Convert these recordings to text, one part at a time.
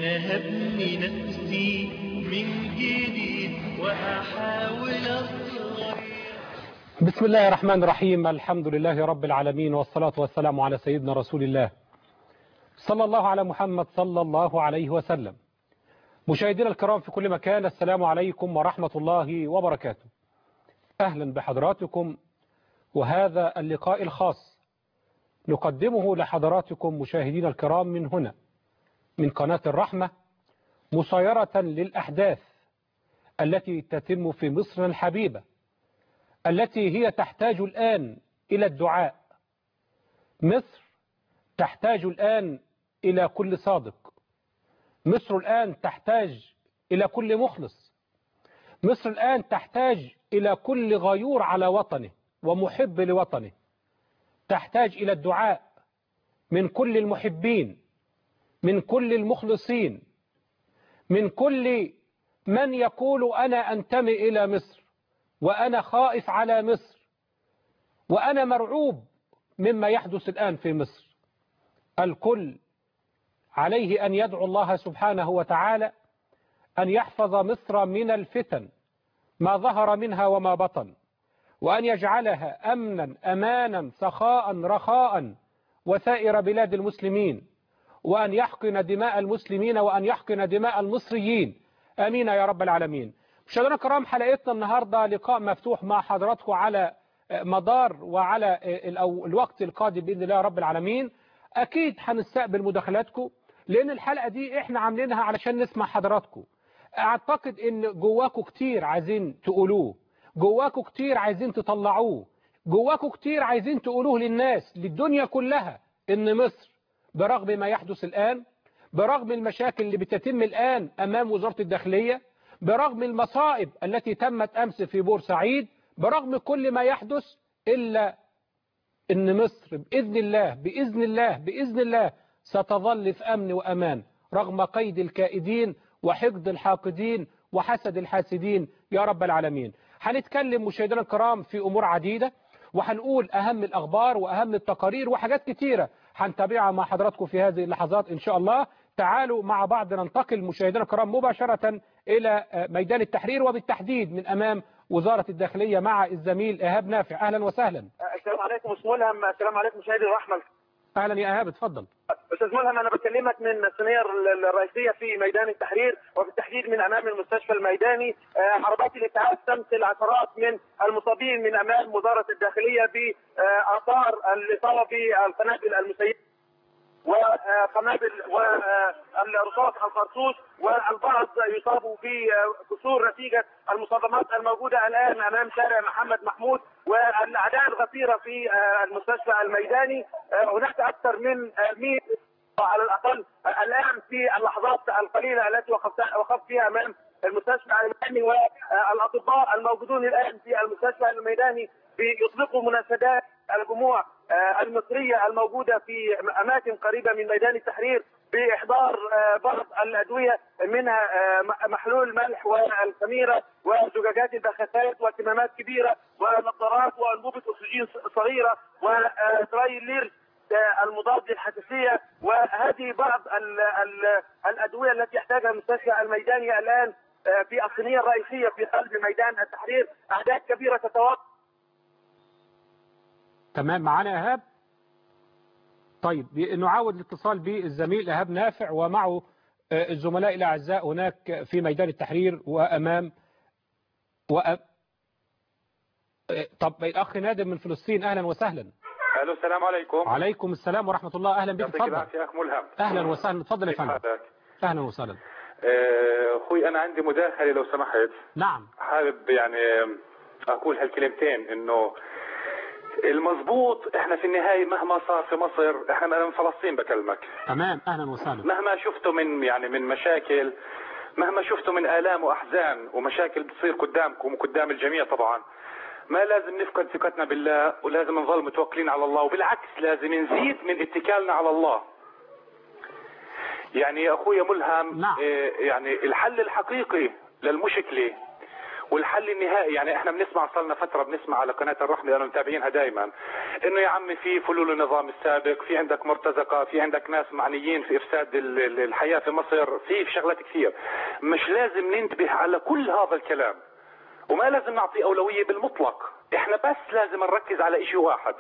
هبني نفسي من جديد وأحاول أتغير بسم الله الرحمن الرحيم الحمد لله رب العالمين والصلاة والسلام على سيدنا رسول الله صلى الله على محمد صلى الله عليه وسلم مشاهدينا الكرام في كل مكان السلام عليكم ورحمة الله وبركاته أهلا بحضراتكم وهذا اللقاء الخاص نقدمه لحضراتكم مشاهدينا الكرام من هنا من قناة الرحمة مصايرة للأحداث التي تتم في مصر الحبيبة التي هي تحتاج الآن إلى الدعاء مصر تحتاج الآن إلى كل صادق مصر الآن تحتاج إلى كل مخلص مصر الآن تحتاج إلى كل غيور على وطنه ومحب لوطنه تحتاج إلى الدعاء من كل المحبين من كل المخلصين من كل من يقول أنا أنتمي إلى مصر وأنا خائف على مصر وأنا مرعوب مما يحدث الآن في مصر الكل عليه أن يدعو الله سبحانه وتعالى أن يحفظ مصر من الفتن ما ظهر منها وما بطن وأن يجعلها أمنا أمانا سخاء رخاء وسائر بلاد المسلمين وأن يحقن دماء المسلمين وأن يحقن دماء المصريين آمين يا رب العالمين مشاهدينا الكرام حلقتنا النهاردة لقاء مفتوح مع حضراتكم على مدار وعلى الوقت القادم بإذن الله رب العالمين أكيد هنستقبل مداخلاتكم لأن الحلقة دي إحنا عاملينها علشان نسمع حضراتكم أعتقد إن جواكم كتير عايزين تقولوه جواكم كتير عايزين تطلعوه جواكم كتير عايزين تقولوه للناس للدنيا كلها إن مصر برغم ما يحدث الآن برغم المشاكل اللي بتتم الآن أمام وزارة الداخلية برغم المصائب التي تمت أمس في بورسعيد برغم كل ما يحدث إلا إن مصر بإذن الله بإذن الله بإذن الله ستظل في أمن وأمان رغم قيد الكائدين وحقد الحاقدين وحسد الحاسدين يا رب العالمين هنتكلم مشاهدينا الكرام في أمور عديدة وهنقول أهم الأخبار وأهم التقارير وحاجات كتيرة هنتابعها مع حضراتكم في هذه اللحظات إن شاء الله تعالوا مع بعض ننتقل مشاهدينا الكرام مباشرة إلى ميدان التحرير وبالتحديد من أمام وزارة الداخلية مع الزميل إيهاب نافع أهلا وسهلا السلام عليكم استاذ ملهم السلام عليكم مشاهدي الرحمه أهلا يا إيهاب اتفضل استاذ ملهم انا بكلمك من الصينيه الرئيسيه في ميدان التحرير وبالتحديد من امام المستشفى الميداني عربات الاسعاف تمثل عشرات من المصابين من امام وزاره الداخليه باثار الاصابه بالقنابل المسيله وقنابل والرصاص الخرطوش والبعض يصاب بكسور نتيجه المصادمات الموجوده الان امام شارع محمد محمود والاعداد غفيره في المستشفى الميداني هناك اكثر من 100 على الاقل الان في اللحظات القليله التي وقفت وقفت فيها امام المستشفى الميداني والاطباء الموجودون الان في المستشفى الميداني بيطلقوا مناشدات الجموع المصريه الموجوده في اماكن قريبه من ميدان التحرير باحضار بعض الادويه منها محلول ملح والخميره وزجاجات البخاخات وكمامات كبيره ونظارات وانبوبه اكسجين صغيره وترايلير المضاد للحساسيه وهذه بعض ال ال الادويه التي يحتاجها المستشفى الميداني الان في الصينيه الرئيسيه في قلب ميدان التحرير اعداد كبيره تتوقع تمام معانا إيهاب طيب نعاود الاتصال بالزميل إيهاب نافع ومعه الزملاء الأعزاء هناك في ميدان التحرير وأمام وأ... طب الأخ نادم من فلسطين أهلا وسهلا الو السلام عليكم عليكم السلام ورحمة الله أهلا بك يعطيك اتفضل العافيه اخ ملهم أهلا وسهلا اتفضل يا كيف فندم حالك؟ أهلا وسهلا آه، اخوي انا عندي مداخله لو سمحت نعم حابب يعني اقول هالكلمتين انه المضبوط احنا في النهايه مهما صار في مصر احنا من فلسطين بكلمك تمام أهلا وسهلا مهما شفتوا من يعني من مشاكل مهما شفتوا من الام واحزان ومشاكل بتصير قدامكم وقدام الجميع طبعا ما لازم نفقد ثقتنا بالله ولازم نظل متوكلين على الله وبالعكس لازم نزيد من اتكالنا على الله يعني يا اخويا ملهم نعم. إيه، يعني الحل الحقيقي للمشكله والحل النهائي يعني احنا بنسمع صار لنا فتره بنسمع على قناه الرحمه لانه متابعينها دائما انه يا عمي في فلول النظام السابق في عندك مرتزقه في عندك ناس معنيين في افساد ال- ال- الحياه في مصر في في شغلات كثير مش لازم ننتبه على كل هذا الكلام وما لازم نعطي اولويه بالمطلق احنا بس لازم نركز على شيء واحد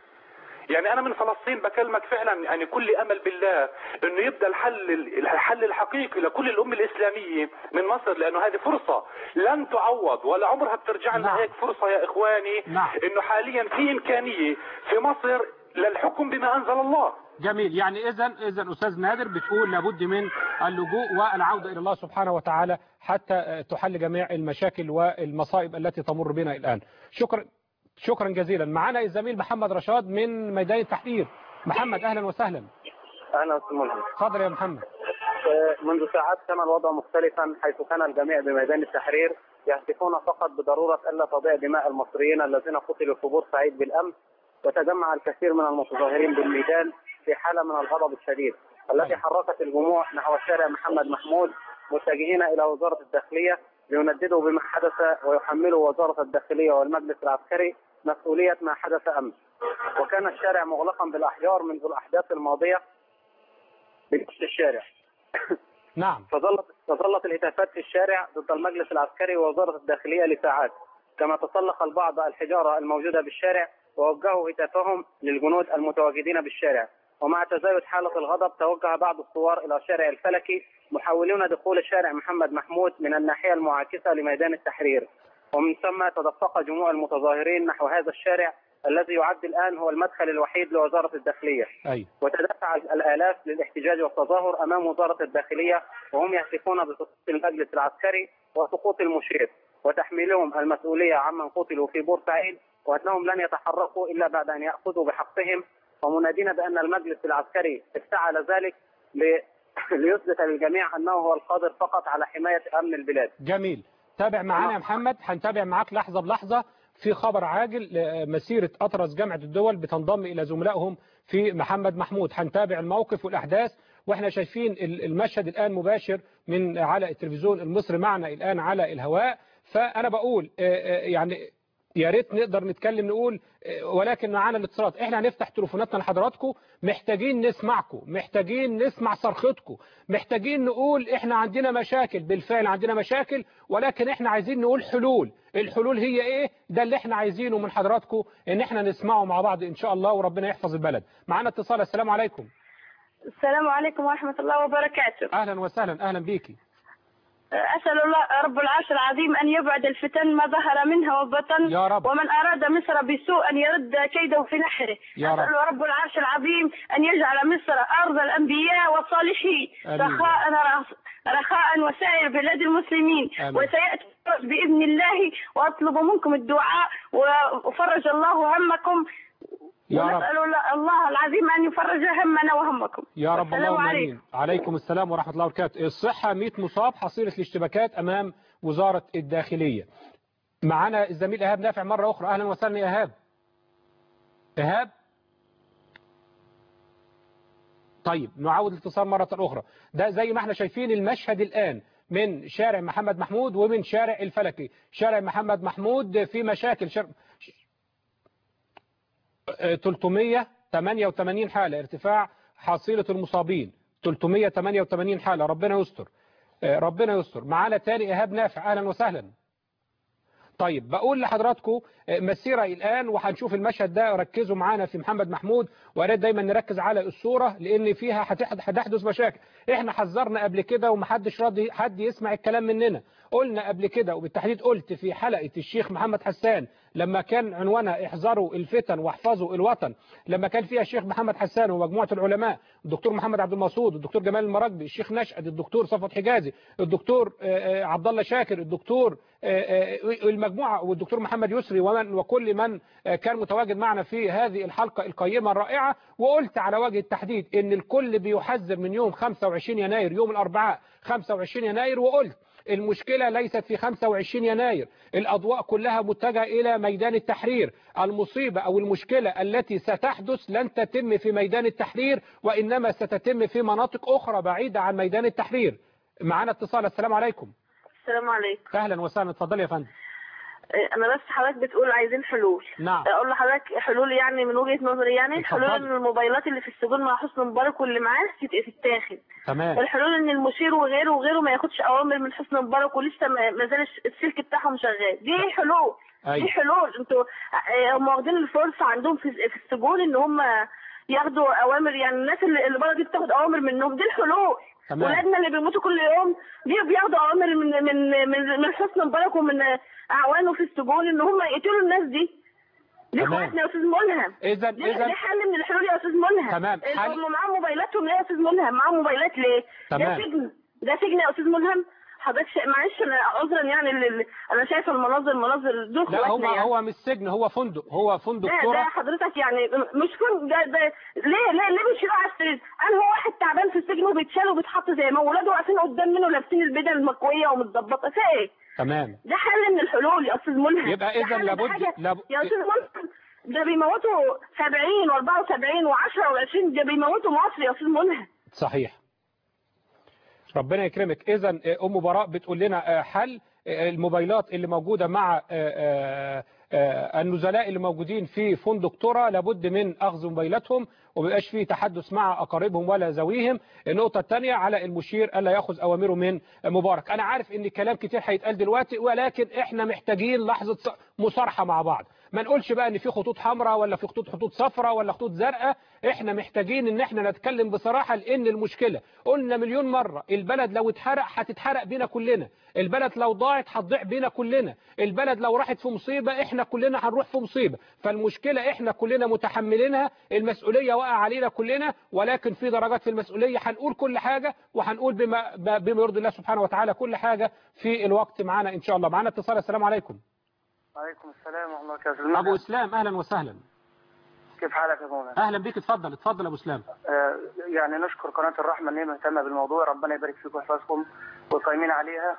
يعني انا من فلسطين بكلمك فعلا يعني كل امل بالله انه يبدا الحل الحل الحقيقي لكل الامه الاسلاميه من مصر لانه هذه فرصه لن تعوض ولا عمرها بترجع لنا نعم. هيك فرصه يا اخواني نعم. انه حاليا في امكانيه في مصر للحكم بما انزل الله جميل يعني اذا اذا استاذ نادر بتقول لابد من اللجوء والعوده الى الله سبحانه وتعالى حتى آه، تحل جميع المشاكل والمصائب التي تمر بنا الان شكرا شكرا جزيلا معنا الزميل محمد رشاد من ميدان التحرير محمد اهلا وسهلا اهلا استاذ ملهم اتفضل يا محمد منذ ساعات كان الوضع مختلفا حيث كان الجميع بميدان التحرير يهتفون فقط بضروره الا تضيع دماء المصريين الذين قتلوا في بورسعيد بالامس وتجمع الكثير من المتظاهرين بالميدان في حاله من الغضب الشديد التي حركت الجموع نحو شارع محمد محمود متجهين الى وزاره الداخليه لينددوا بما حدث ويحملوا وزاره الداخليه والمجلس العسكري مسؤوليه ما حدث امس وكان الشارع مغلقا بالاحجار منذ الاحداث الماضيه بنصف الشارع نعم فظلت فظلت الهتافات في الشارع ضد المجلس العسكري ووزاره الداخليه لساعات كما تسلق البعض الحجاره الموجوده بالشارع ووجهوا هتافهم للجنود المتواجدين بالشارع ومع تزايد حاله الغضب توجه بعض الثوار الى شارع الفلكي محاولون دخول شارع محمد محمود من الناحيه المعاكسه لميدان التحرير ومن ثم تدفق جموع المتظاهرين نحو هذا الشارع الذي يعد الان هو المدخل الوحيد لوزاره الداخليه ايوه وتدفع الآلاف للاحتجاج والتظاهر أمام وزارة الداخلية وهم يهتفون بسقوط المجلس العسكري وسقوط المشير وتحميلهم المسؤولية عمن قتلوا في بورسعيد وأنهم لن يتحركوا إلا بعد أن يأخذوا بحقهم ومنادين بأن المجلس العسكري افتعل ذلك ل- ليثبت للجميع أنه هو القادر فقط على حماية أمن البلاد جميل تابع معانا يا محمد هنتابع معاك لحظة بلحظة في خبر عاجل مسيرة أطرس جامعة الدول بتنضم إلى زملائهم في محمد محمود هنتابع الموقف والأحداث واحنا شايفين ال- المشهد الآن مباشر من على التلفزيون المصري معنا الآن على الهواء فأنا بقول آه، آه، يعني يا ريت نقدر نتكلم نقول آه، ولكن معانا الاتصالات احنا هنفتح تليفوناتنا لحضراتكم محتاجين نسمعكم محتاجين نسمع صرختكم محتاجين نقول احنا عندنا مشاكل بالفعل عندنا مشاكل ولكن احنا عايزين نقول حلول الحلول هي ايه ده اللي احنا عايزينه من حضراتكم ان احنا نسمعه مع بعض ان شاء الله وربنا يحفظ البلد معانا اتصال السلام عليكم السلام عليكم ورحمة الله وبركاته اهلا وسهلا اهلا بيكي أسأل الله رب العرش العظيم أن يبعد الفتن ما ظهر منها وبطن يا رب. ومن أراد مصر بسوء أن يرد كيده في نحره يا رب. أسأل رب العرش العظيم أن يجعل مصر أرض الأنبياء والصالحين آمين. رخاء رخاء وسائر بلاد المسلمين آمين. وسيأتي بإذن الله وأطلب منكم الدعاء وفرج الله همكم يا رب. ونسأل الله- الله العظيم أن يفرج همنا وهمكم يا رب والسلام اللهم عليكم. امين عليكم السلام ورحمه الله وبركاته الصحه 100 مصاب حصيله الاشتباكات امام وزاره الداخليه معنا الزميل ايهاب نافع مره اخرى اهلا وسهلا يا ايهاب ايهاب طيب نعود الاتصال مرة أخرى ده زي ما احنا شايفين المشهد الآن من شارع محمد محمود ومن شارع الفلكي شارع محمد محمود في مشاكل شر... 388 حالة ارتفاع حصيلة المصابين 388 حالة ربنا يستر ربنا يستر معانا تاني إيهاب نافع أهلا وسهلا طيب بقول لحضراتكم مسيرة الآن وهنشوف المشهد ده ركزوا معانا في محمد محمود وأريد دايما نركز على الصورة لأن فيها هتحدث مشاكل احنا حذرنا قبل كده ومحدش راضي حد يسمع الكلام مننا قلنا قبل كده وبالتحديد قلت في حلقة الشيخ محمد حسان لما كان عنوانها احذروا الفتن واحفظوا الوطن لما كان فيها الشيخ محمد حسان ومجموعة العلماء الدكتور محمد عبد المقصود الدكتور جمال المراكبي الشيخ نشأت الدكتور صفوت حجازي الدكتور عبد الله شاكر الدكتور المجموعة والدكتور محمد يسري ومن وكل من كان متواجد معنا في هذه الحلقة القيمة الرائعة وقلت على وجه التحديد ان الكل بيحذر من يوم 25 يناير يوم الأربعاء 25 يناير وقلت المشكلة ليست في 25 يناير الأضواء كلها متجهة إلى ميدان التحرير المصيبة أو المشكلة التي ستحدث لن تتم في ميدان التحرير وإنما ستتم في مناطق أخرى بعيدة عن ميدان التحرير معنا اتصال السلام عليكم السلام عليكم اهلا وسهلا اتفضلي يا فندم إيه، انا بس حضرتك بتقول عايزين حلول نعم اقول لحضرتك حلول يعني من وجهة نظري يعني اتفضلي. حلول ان الموبايلات اللي في السجون مع حسني مبارك واللي معاه تت- تتاخد تمام الحلول ان المشير وغيره وغيره ما ياخدش اوامر من حسني مبارك ولسه ما ما زال الش- السلك بتاعهم شغال دي حلول دي ايوه حلول انتوا آه، هم واخدين الفرصه عندهم في في السجون ان هم ياخدوا اوامر يعني الناس اللي اللي بره دي بتاخد اوامر منهم دي الحلول تمام ولادنا اللي بيموتوا كل يوم دي بياخدوا اوامر من من من من حسني مبارك ومن اعوانه في السجون ان هم يقتلوا الناس دي دي تمام. اخواتنا يا استاذ ملهم اذا دي, دي اذا حل من الحلول يا استاذ ملهم تمام، حل. هم معاهم موبايلاتهم ليه يا استاذ ملهم معاهم موبايلات ليه تمام. ده سجن ده سجن يا استاذ ملهم حضرتك شا... معلش انا عذرا يعني اللي... اللي- انا شايفه المناظر مناظر دول لا هو اخواتنا يعني هو مش سجن هو فندق هو فندق ده ده كرة حضرتك يعني مش كون ده ده ليه ليه ليه بيشيلوا على السرير؟ انا هو واحد تعبان في السجن وبيتشال وبيتحط زي ما هو ولاده واقفين قدام منه لابسين البدل المكويه ومتظبطه في ايه؟ تمام ده حل من الحلول يا استاذ ملهم يبقى ده إذا حل لابد- بحاجة- لاب- يا استاذ ملهم ده بيموتوا 70 و74 و10 و20 ده بيموتوا مصر يا استاذ ملهم صحيح ربنا يكرمك اذا ام براء بتقول لنا آه، حل آه، الموبايلات اللي موجوده مع آه، آه، آه، النزلاء اللي موجودين في فندق ترى لابد من اخذ موبايلاتهم وميبقاش فيه تحدث مع اقاربهم ولا ذويهم النقطه الثانيه على المشير الا ياخذ اوامره من مبارك انا عارف ان كلام كتير هيتقال دلوقتي ولكن احنا محتاجين لحظه ص- مصارحه مع بعض ما نقولش بقى ان في خطوط حمراء ولا في خطوط خطوط صفراء ولا خطوط زرقاء احنا محتاجين ان احنا نتكلم بصراحه لان المشكله قلنا مليون مره البلد لو اتحرق هتتحرق بينا كلنا البلد لو ضاعت هتضيع بينا كلنا البلد لو راحت في مصيبه احنا كلنا هنروح في مصيبه فالمشكله احنا كلنا متحملينها المسؤوليه واقع علينا كلنا ولكن في درجات في المسؤوليه هنقول كل حاجه وهنقول بما بما يرضي الله سبحانه وتعالى كل حاجه في الوقت معانا ان شاء الله معانا اتصال السلام عليكم وعليكم السلام ورحمة الله وبركاته ابو اسلام اهلا وسهلا كيف حالك يا مولانا؟ اهلا بيك اتفضل اتفضل يا ابو اسلام آه يعني نشكر قناة الرحمة ان هي مهتمة بالموضوع ربنا يبارك فيكم ويحفظكم والقائمين عليها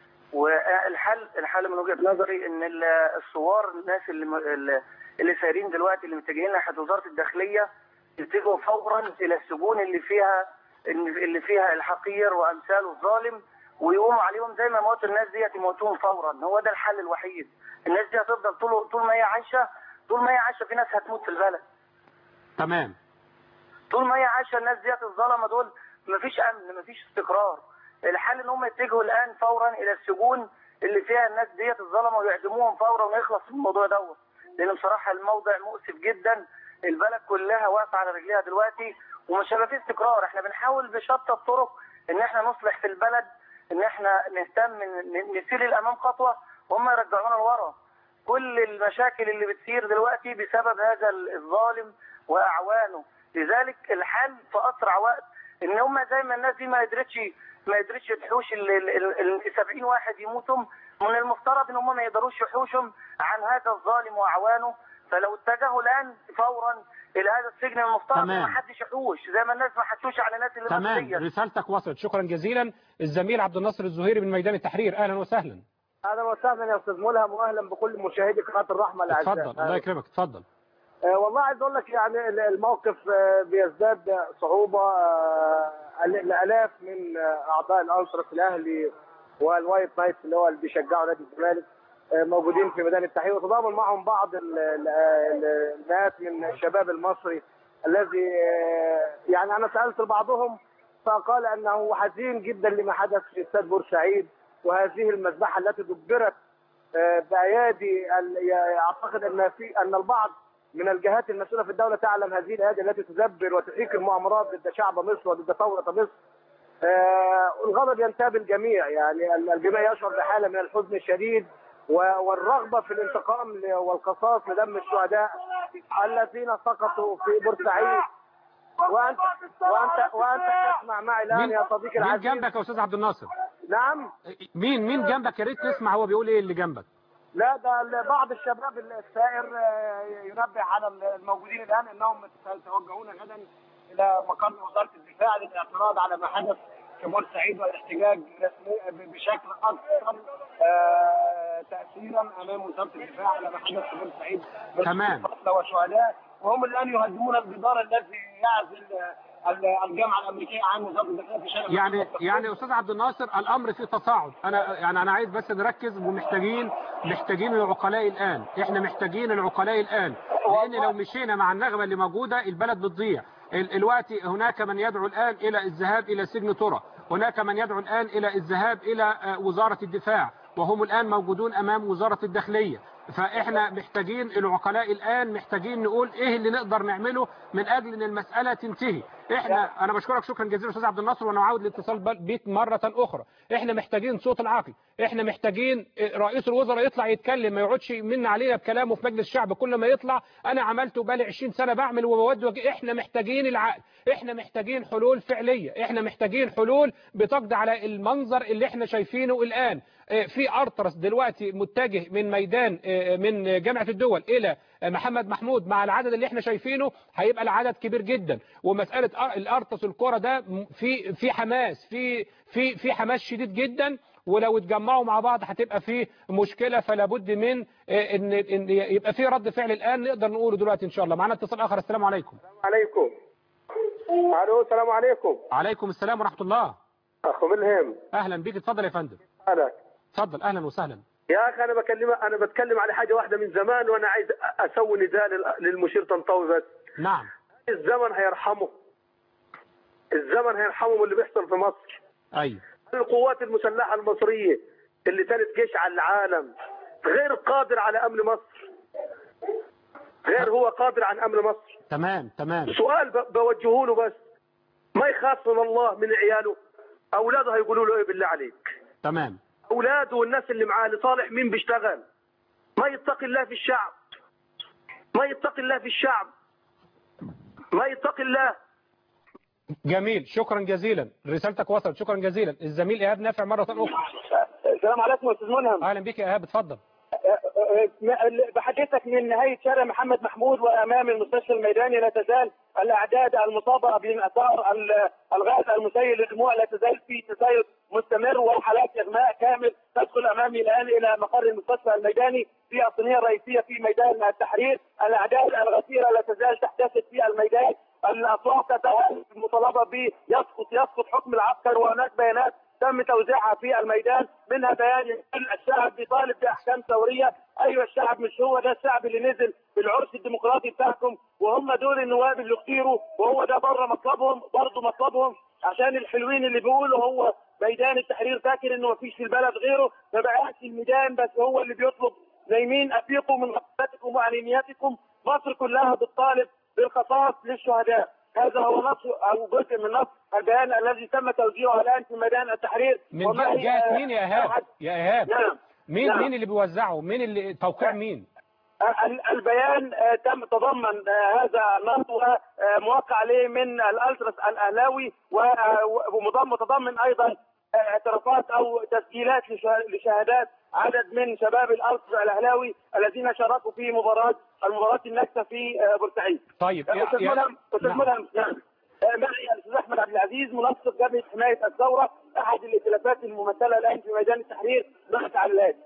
والحل الحل من وجهة نظري ان ال- الثوار الناس اللي م- اللي- اللي سايرين دلوقتي اللي متجهين ناحية وزارة الداخلية يتجهوا فورا الى السجون اللي فيها اللي فيها الحقير وامثاله الظالم ويقوموا عليهم زي ما موتوا الناس ديت يموتوهم فورا هو ده الحل الوحيد الناس دي هتفضل طول طول ما هي عايشه طول ما هي عايشه في ناس هتموت في البلد تمام طول ما هي عايشه الناس ديت الظلمه دول مفيش امن مفيش استقرار الحل ان هم يتجهوا الان فورا الى السجون اللي فيها الناس ديت الظلمه ويعدموهم فورا ونخلص من الموضوع دوت لان بصراحه الموضع مؤسف جدا البلد كلها واقفه على رجليها دلوقتي ومش هيبقى فيه استقرار احنا بنحاول بشتى الطرق ان احنا نصلح في البلد ان احنا نهتم ن- نسير الامام خطوه وهم يرجعونا لورا كل المشاكل اللي بتصير دلوقتي بسبب هذا الظالم واعوانه لذلك الحل في اسرع وقت ان هم زي ما الناس دي ما قدرتش ما قدرتش تحوش ال ال- ال- ال 70 واحد يموتوا من المفترض ان هم ما يقدروش يحوشهم عن هذا الظالم واعوانه فلو اتجهوا الان فورا الى هذا السجن المفترض تمام. ما حدش يحوش زي ما الناس ما حشوش على الناس اللي تمام مصرية. رسالتك وصلت شكرا جزيلا الزميل عبد الناصر الزهيري من ميدان التحرير اهلا وسهلا اهلا وسهلا يا استاذ ملهم واهلا بكل مشاهدي قناه الرحمه الاعزاء اتفضل الله يكرمك اتفضل آه، والله عايز اقول لك يعني ال- الموقف آه، بيزداد صعوبه آه، ال- الالاف من آه، اعضاء الانصرة الاهلي والوايت نايت اللي هو اللي بيشجعوا نادي الزمالك آه، موجودين في ميدان التحرير وتضامن معهم بعض ال- ال- ال- المئات من الشباب المصري الذي آه، يعني انا سالت بعضهم فقال انه حزين جدا لما حدث في استاد بورسعيد وهذه المذبحه التي دبرت آه، بايادي ال- ي- اعتقد ان في ان البعض من الجهات المسؤوله في الدوله تعلم هذه الايادي التي تدبر وتحيك المؤامرات ضد شعب مصر وضد ثوره مصر. آه، الغضب ينتاب الجميع يعني ال- الجميع يشعر بحاله من الحزن الشديد و- والرغبه في الانتقام ل- والقصاص لدم الشهداء الذين سقطوا في بورسعيد وانت وانت وانت تسمع معي الان مين يا صديقي مين العزيز جنبك يا استاذ عبد الناصر نعم مين مين جنبك يا ريت نسمع هو بيقول ايه اللي جنبك لا ده ال- بعض الشباب السائر آه، ينبه على الموجودين الان انهم سيتوجهون غدا الى مقر وزاره الدفاع للاعتراض على ما حدث في بورسعيد والاحتجاج رسمي بشكل اكثر آه، تاثيرا امام وزاره الدفاع على ما حدث في بورسعيد تمام. قتلى وشهداء وهم الان يهدمون الجدار الذي يعزل الجامعه الامريكيه عن وزاره الداخليه في شارع يعني يعني استاذ عبد الناصر الامر فيه تصاعد انا يعني انا عايز بس نركز ومحتاجين محتاجين العقلاء الان احنا محتاجين العقلاء الان لان لو مشينا مع النغمه اللي موجوده البلد بتضيع ال- الوقت هناك من يدعو الان الى الذهاب الى سجن ترى هناك من يدعو الان الى الذهاب الى آه، وزاره الدفاع وهم الان موجودون امام وزاره الداخليه فاحنا محتاجين العقلاء الان محتاجين نقول ايه اللي نقدر نعمله من اجل ان المساله تنتهي احنا انا بشكرك شكرا جزيلا استاذ عبد الناصر وانا عاود الاتصال بل- بيك مره اخرى احنا محتاجين صوت العقل احنا محتاجين رئيس الوزراء يطلع يتكلم ما يقعدش من علينا بكلامه في مجلس الشعب كل ما يطلع انا عملته بقالي 20 سنه بعمل وبودي وج- احنا محتاجين العقل احنا محتاجين حلول فعليه احنا محتاجين حلول بتقضي على المنظر اللي احنا شايفينه الان اه، في ارترس دلوقتي متجه من ميدان اه، من جامعه الدول الى محمد محمود مع العدد اللي احنا شايفينه هيبقى العدد كبير جدا ومساله أر- الارتس الكره ده م- في في حماس في في في حماس شديد جدا ولو اتجمعوا مع بعض هتبقى في مشكله فلا بد من اه، ان ان يبقى في رد فعل الان نقدر نقوله دلوقتي ان شاء الله معانا اتصال اخر السلام عليكم عليكم الو السلام عليكم عليكم السلام ورحمه الله اخو ملهم اهلا بيك اتفضل يا فندم انا اتفضل اهلا وسهلا يا اخي انا بكلم انا بتكلم على حاجه واحده من زمان وانا عايز اسوي نداء لل- للمشير طنطاوي بس نعم الزمن هيرحمه الزمن هيرحمه من اللي بيحصل في مصر ايوه القوات المسلحه المصريه اللي ثالث جيش على العالم غير قادر على امن مصر غير هو قادر عن امن مصر تمام تمام سؤال ب- بوجهه له بس ما يخاف من الله من عياله اولاده هيقولوا له ايه بالله عليك تمام اولاده والناس اللي معاه لصالح مين بيشتغل ما يتقي الله في الشعب ما يتقي الله في الشعب ما يتقي الله جميل شكرا جزيلا رسالتك وصلت شكرا جزيلا الزميل ايهاب نافع مره اخرى السلام عليكم استاذ منهم اهلا بك يا ايهاب اتفضل بحديثك من نهاية شارع محمد محمود وأمام المستشفى الميداني لا تزال الأعداد المصابة بآثار ال- الغاز المسيل للدموع لا تزال في تسيل مستمر وحالات إغماء كامل تدخل أمامي الآن إلى مقر المستشفى الميداني في الصينية الرئيسية في ميدان التحرير الأعداد الغزيرة لا تزال تحتفل في الميدان الأصوات تتوالى المطالبة بيسقط يسقط حكم العسكر وهناك بيانات تم توزيعها في الميدان منها بيان يقول الشعب بيطالب باحكام ثوريه ايوه الشعب مش هو ده الشعب اللي نزل بالعرس الديمقراطي بتاعكم وهم دول النواب اللي اختيروا وهو ده بره مطلبهم برضه مطلبهم عشان الحلوين اللي بيقولوا هو ميدان التحرير فاكر انه مفيش في البلد غيره ما بقاش الميدان بس هو اللي بيطلب نايمين افيقوا من غفلتكم وعنينياتكم مصر كلها بتطالب بالقصاص للشهداء هذا هو نص او جزء من نص البيان الذي تم توزيعه الان في ميدان التحرير من وما جهة هي- جهة مين يا ايهاب يا ايهاب نعم مين نعم. مين اللي بيوزعه مين اللي توقيع مين ال- البيان آه، تم تضمن آه، هذا النص وموقع عليه من الالتراس الاهلاوي و- آه، ومضم متضمن ايضا آه، اعترافات او تسجيلات لشه- لشهادات عدد من شباب الالتراس الاهلاوي الذين شاركوا في مباراه المباراه النكسه في آه، بورسعيد. طيب يا- استاذ يا- ملهم استاذ نعم. ملهم نعم آه، معي الاستاذ احمد عبد العزيز منسق جبهه حمايه الثوره احد الائتلافات الممثله الان في ميدان التحرير ضغط على الهاتف.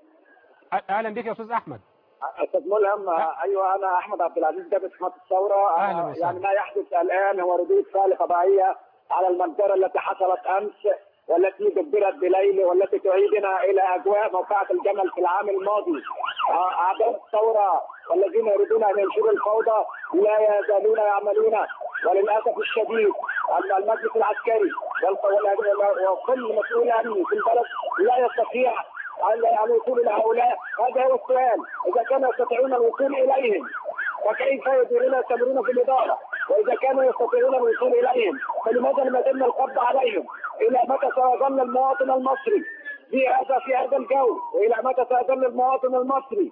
اهلا بك يا استاذ احمد استاذ ملهم ايوه انا احمد عبد العزيز جابر حمايه الثوره أهلا أنا وسهلا. يعني ما يحدث الان هو ردود فعل طبيعيه على المجزره التي حصلت امس والتي دبرت بليل والتي تعيدنا الى اجواء موقعة الجمل في العام الماضي آه، اعداء الثوره والذين يريدون ان ينشروا الفوضى لا يزالون يعملون وللاسف الشديد ان المجلس العسكري وال- وال- وكل مسؤول امني في البلد لا يستطيع على الوصول الى هؤلاء هذا هو السؤال اذا كانوا يستطيعون الوصول اليهم فكيف يديرون يستمرون في الاداره واذا كانوا يستطيعون الوصول اليهم فلماذا لم يتم القبض عليهم الى متى سيظل المواطن المصري في هذا في هذا الجو والى متى سيظل المواطن المصري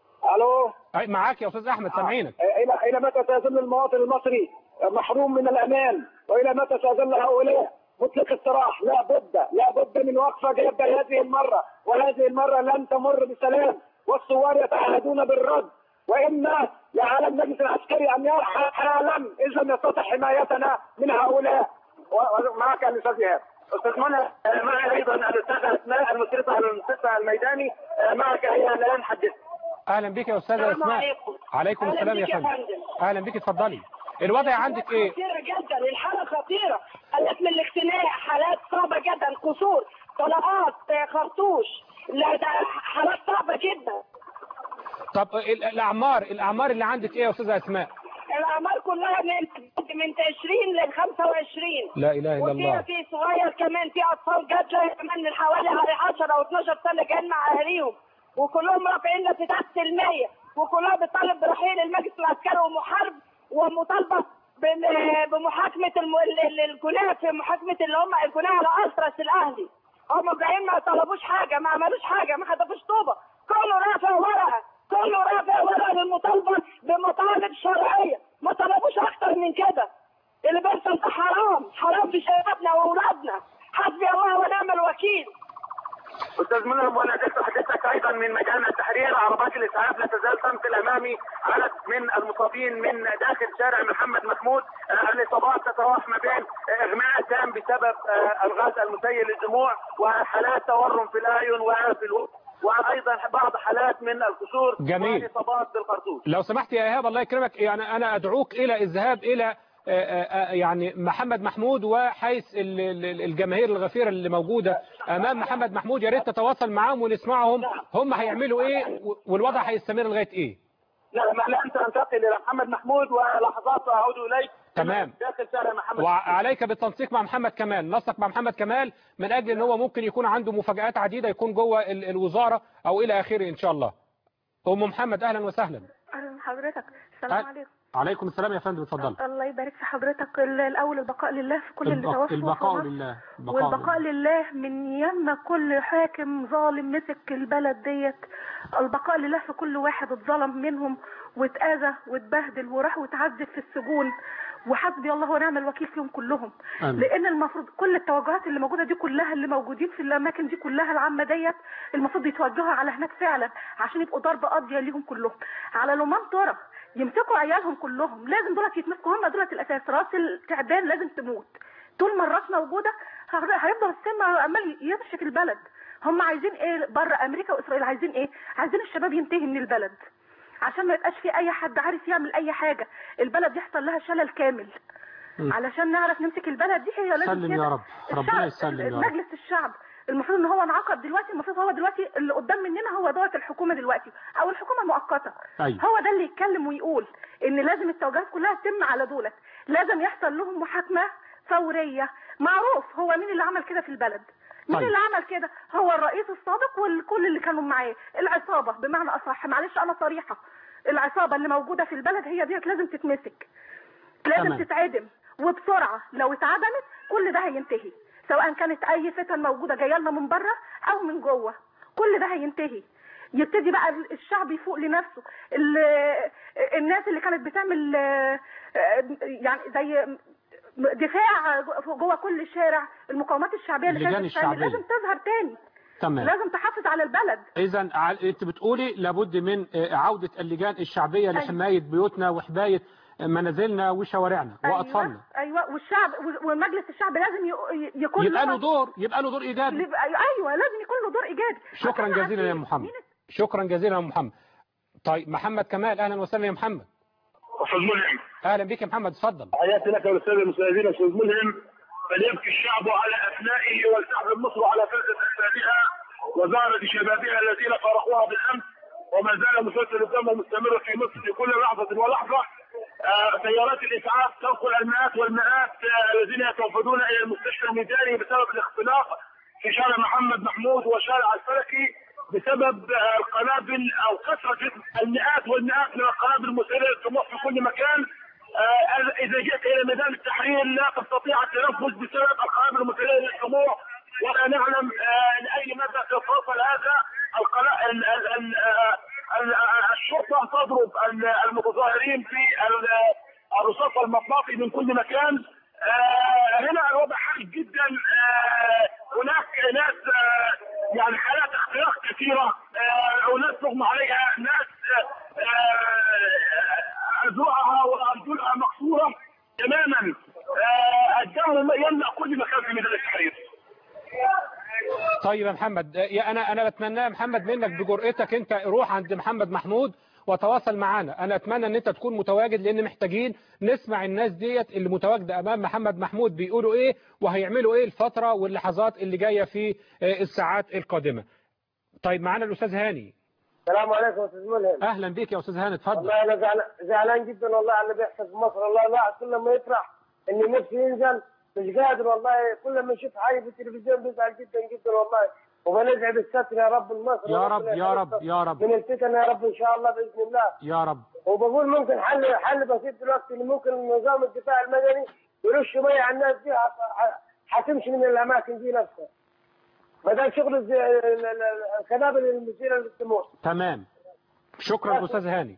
الو أي معاك يا استاذ احمد سامعينك الى الى متى سيظل المواطن المصري محروم من الامان والى متى سيظل هؤلاء مطلق السراح لا بد لا بد من وقفه جاده هذه المره وهذه المره لن تمر بسلام والثوار يتعهدون بالرد واما لعلى المجلس العسكري ان يرحل حالا اذا لم يستطع حمايتنا من هؤلاء ومعك الاستاذ ايهاب استاذ منى آه، معي ايضا الاستاذه اسماء المشرفه على المستشفى الميداني آه، معك هي الان حدث اهلا بك يا استاذه السلام اسماء عليكم. عليكم أهلا السلام يا بك يا فندم فندم. اهلا بك اتفضلي الوضع عندك ايه خطيرة جدا الحالة خطيرة حالات من الاختناق حالات صعبة جدا كسور طلقات آه، خرطوش لا ده حالات صعبة جدا طب ال- الاعمار الاعمار اللي عندك ايه يا استاذه اسماء الأعمار كلها من من 20 ل 25 لا اله الا وفي الله في صغير كمان في أطفال جات لها كمان من حوالي 10 أو 12 سنة جايين مع أهاليهم وكلهم رافعين نفسات سلمية وكلها بتطالب برحيل المجلس العسكري ومحارب ومطالبة بال- بمحاكمة الم- ال- ال- الجناه في محاكمة اللي هم الجناه على أسرس الأهلي هم جايين ما طلبوش حاجة ما عملوش حاجة ما خدفوش طوبة كله رافع ورقة كله رافع ورقة للمطالبة بمطالب شرعية ما طلبوش أكتر من كده اللي بيحصل ده حرام حرام في شبابنا وأولادنا حسبي الله ونعم الوكيل استاذ ملهم وانا جئت حدثتك ايضا من ميدان التحرير عربات الاسعاف لا تزال تنقل امامي عدد من المصابين من داخل شارع محمد محمود آه، الاصابات تتراوح ما بين آه، اغماء تام بسبب آه، الغاز المسيل للدموع وحالات تورم في الاعين وفي الوجه وايضا بعض حالات من الكسور جميل. والاصابات بالخرطوش لو سمحت يا ايهاب الله يكرمك يعني انا ادعوك الى الذهاب الى آه، آه، يعني محمد محمود وحيث ال- ال- الجماهير الغفيرة اللي موجودة أمام محمد محمود يا ريت تتواصل معاهم ونسمعهم هم هيعملوا إيه والوضع هيستمر لغاية إيه لا ما لا انت انتقل الى محمد محمود ولحظات اعود اليك تمام. داخل شارع محمد وعليك بالتنسيق مع محمد كمال نسق مع محمد كمال من أجل أن هو ممكن يكون عنده مفاجآت عديدة يكون جوه ال- الوزارة أو إلى آخره إن شاء الله أم محمد أهلا وسهلا اهلا حضرتك السلام أه- عليكم عليكم السلام يا فندم اتفضل الله يبارك في حضرتك ال- الاول البقاء لله في كل اللي البق- توفوا البقاء في مصر. لله البقاء والبقاء لله. لله من يما كل حاكم ظالم مسك البلد ديت البقاء لله في كل واحد اتظلم منهم واتأذى واتبهدل وراح واتعذب في السجون وحسبي الله ونعم الوكيل فيهم كلهم آمين. لان المفروض كل التوجهات اللي موجوده دي كلها اللي موجودين في الاماكن دي كلها العامه ديت المفروض يتوجهوا على هناك فعلا عشان يبقوا ضربه قاضيه ليهم كلهم على لمام ترى يمسكوا عيالهم كلهم لازم دولت يتمسكوا هم دولت الاساس راس التعبان لازم تموت طول ما الراس موجوده هر- هيفضل السم عمال يمشي في البلد هم عايزين ايه بره امريكا واسرائيل عايزين ايه عايزين الشباب ينتهي من البلد عشان ما يبقاش في اي حد عارف يعمل اي حاجه البلد يحصل لها شلل كامل م. علشان نعرف نمسك البلد دي هي لازم سلم كده. يا رب. ربنا الشعب- يسلم يا رب. مجلس الشعب المفروض ان هو انعقد دلوقتي المفروض هو دلوقتي اللي قدام مننا هو دوت الحكومه دلوقتي او الحكومه المؤقته أيوة. هو ده اللي يتكلم ويقول ان لازم التوجيهات كلها تتم على دولت لازم يحصل لهم محاكمه فوريه معروف هو مين اللي عمل كده في البلد مين طيب. اللي عمل كده هو الرئيس السابق والكل اللي كانوا معاه العصابه بمعنى اصح معلش انا صريحه العصابه اللي موجوده في البلد هي ديت لازم تتمسك لازم تمام. تتعدم وبسرعه لو اتعدمت كل ده هينتهي سواء كانت اي فتن موجوده جايه لنا من بره او من جوه كل ده هينتهي يبتدي بقى الشعب يفوق لنفسه ال- الناس اللي كانت بتعمل آه، آه، يعني زي دفاع جوه كل شارع المقاومات الشعبيه اللي اللجان كانت بتعمل الشعبية. لازم تظهر تاني تمام لازم تحافظ على البلد إذا أنت بتقولي لابد من آه، عودة اللجان الشعبية لحماية بيوتنا وحماية منازلنا وشوارعنا وأطفالنا ايوه ايوه والشعب ومجلس الشعب لازم ي- يكون يبقى له له دور يبقى له دور إيجابي يبقى- ايوه لازم يكون له دور ايجابي شكرا عشان جزيلا يا عارفين محمد مين شكرا جزيلا يا محمد طيب محمد كمال أهلا وسهلا يا محمد استاذ ملهم أهلا بك يا محمد اتفضل حياتي لك والساده المشاهدين استاذ ملهم فليبكي الشعب على ابنائه ولتحزن مصر على فلسفه اجسادها وزارة شبابها الذين فارقوها بالامس وما زال مسلسل الدم مستمر في مصر في كل لحظه ولحظه آه، سيارات الاسعاف تنقل المئات والمئات آه، الذين يتوفدون الى المستشفى الميداني بسبب الاختناق في شارع محمد محمود وشارع الفلكي بسبب آه، القنابل او كثره المئات والمئات من القنابل المسيله للطموح في كل مكان آه، اذا جئت الى ميدان التحرير لا تستطيع التنفس بسبب القنابل المسيله للطموح ولا نعلم آه، لاي مدى سيتوصل هذا القنا- ال- ال- ال- آه، ال- آه، الشرطه تضرب ال- المتظاهرين في ال- الرصاص المطاطي من كل مكان آه، هنا الوضع حرج جدا آه، هناك ناس آه، يعني حالات اختراق كثيره آه، وناس مغمى عليها ناس آه، اذرعها وارجلها مكسوره تماما آه، الدم يملا كل مكان في ميدان التحرير طيب يا محمد يا انا انا بتمنى يا محمد منك بجرأتك انت روح عند محمد محمود وتواصل معنا انا اتمنى ان انت تكون متواجد لان محتاجين نسمع الناس ديت اللي متواجده امام محمد محمود بيقولوا ايه وهيعملوا ايه الفتره واللحظات اللي جايه في آه، الساعات القادمه طيب معانا الاستاذ هاني السلام عليكم استاذ ملهم اهلا بيك يا استاذ هاني اتفضل والله انا زعلان زعلان جدا والله على اللي بيحصل في مصر والله الواحد كل ما يفرح ان نفسه ينزل مش قادر والله كل ما يشوف حاجه في التلفزيون بيزعل جدا جدا والله وبندعي بالستر يا رب المصر يا رب يا رب يا رب من الفتن يا رب ان شاء الله باذن الله يا رب وبقول ممكن حل حل بسيط دلوقتي ان ممكن نظام الدفاع المدني يرش ميه على الناس دي ه- ه- هتمشي من الاماكن دي نفسها بدل شغل الز- ال- ال- القنابل المثيره للسموم تمام شكرا استاذ هاني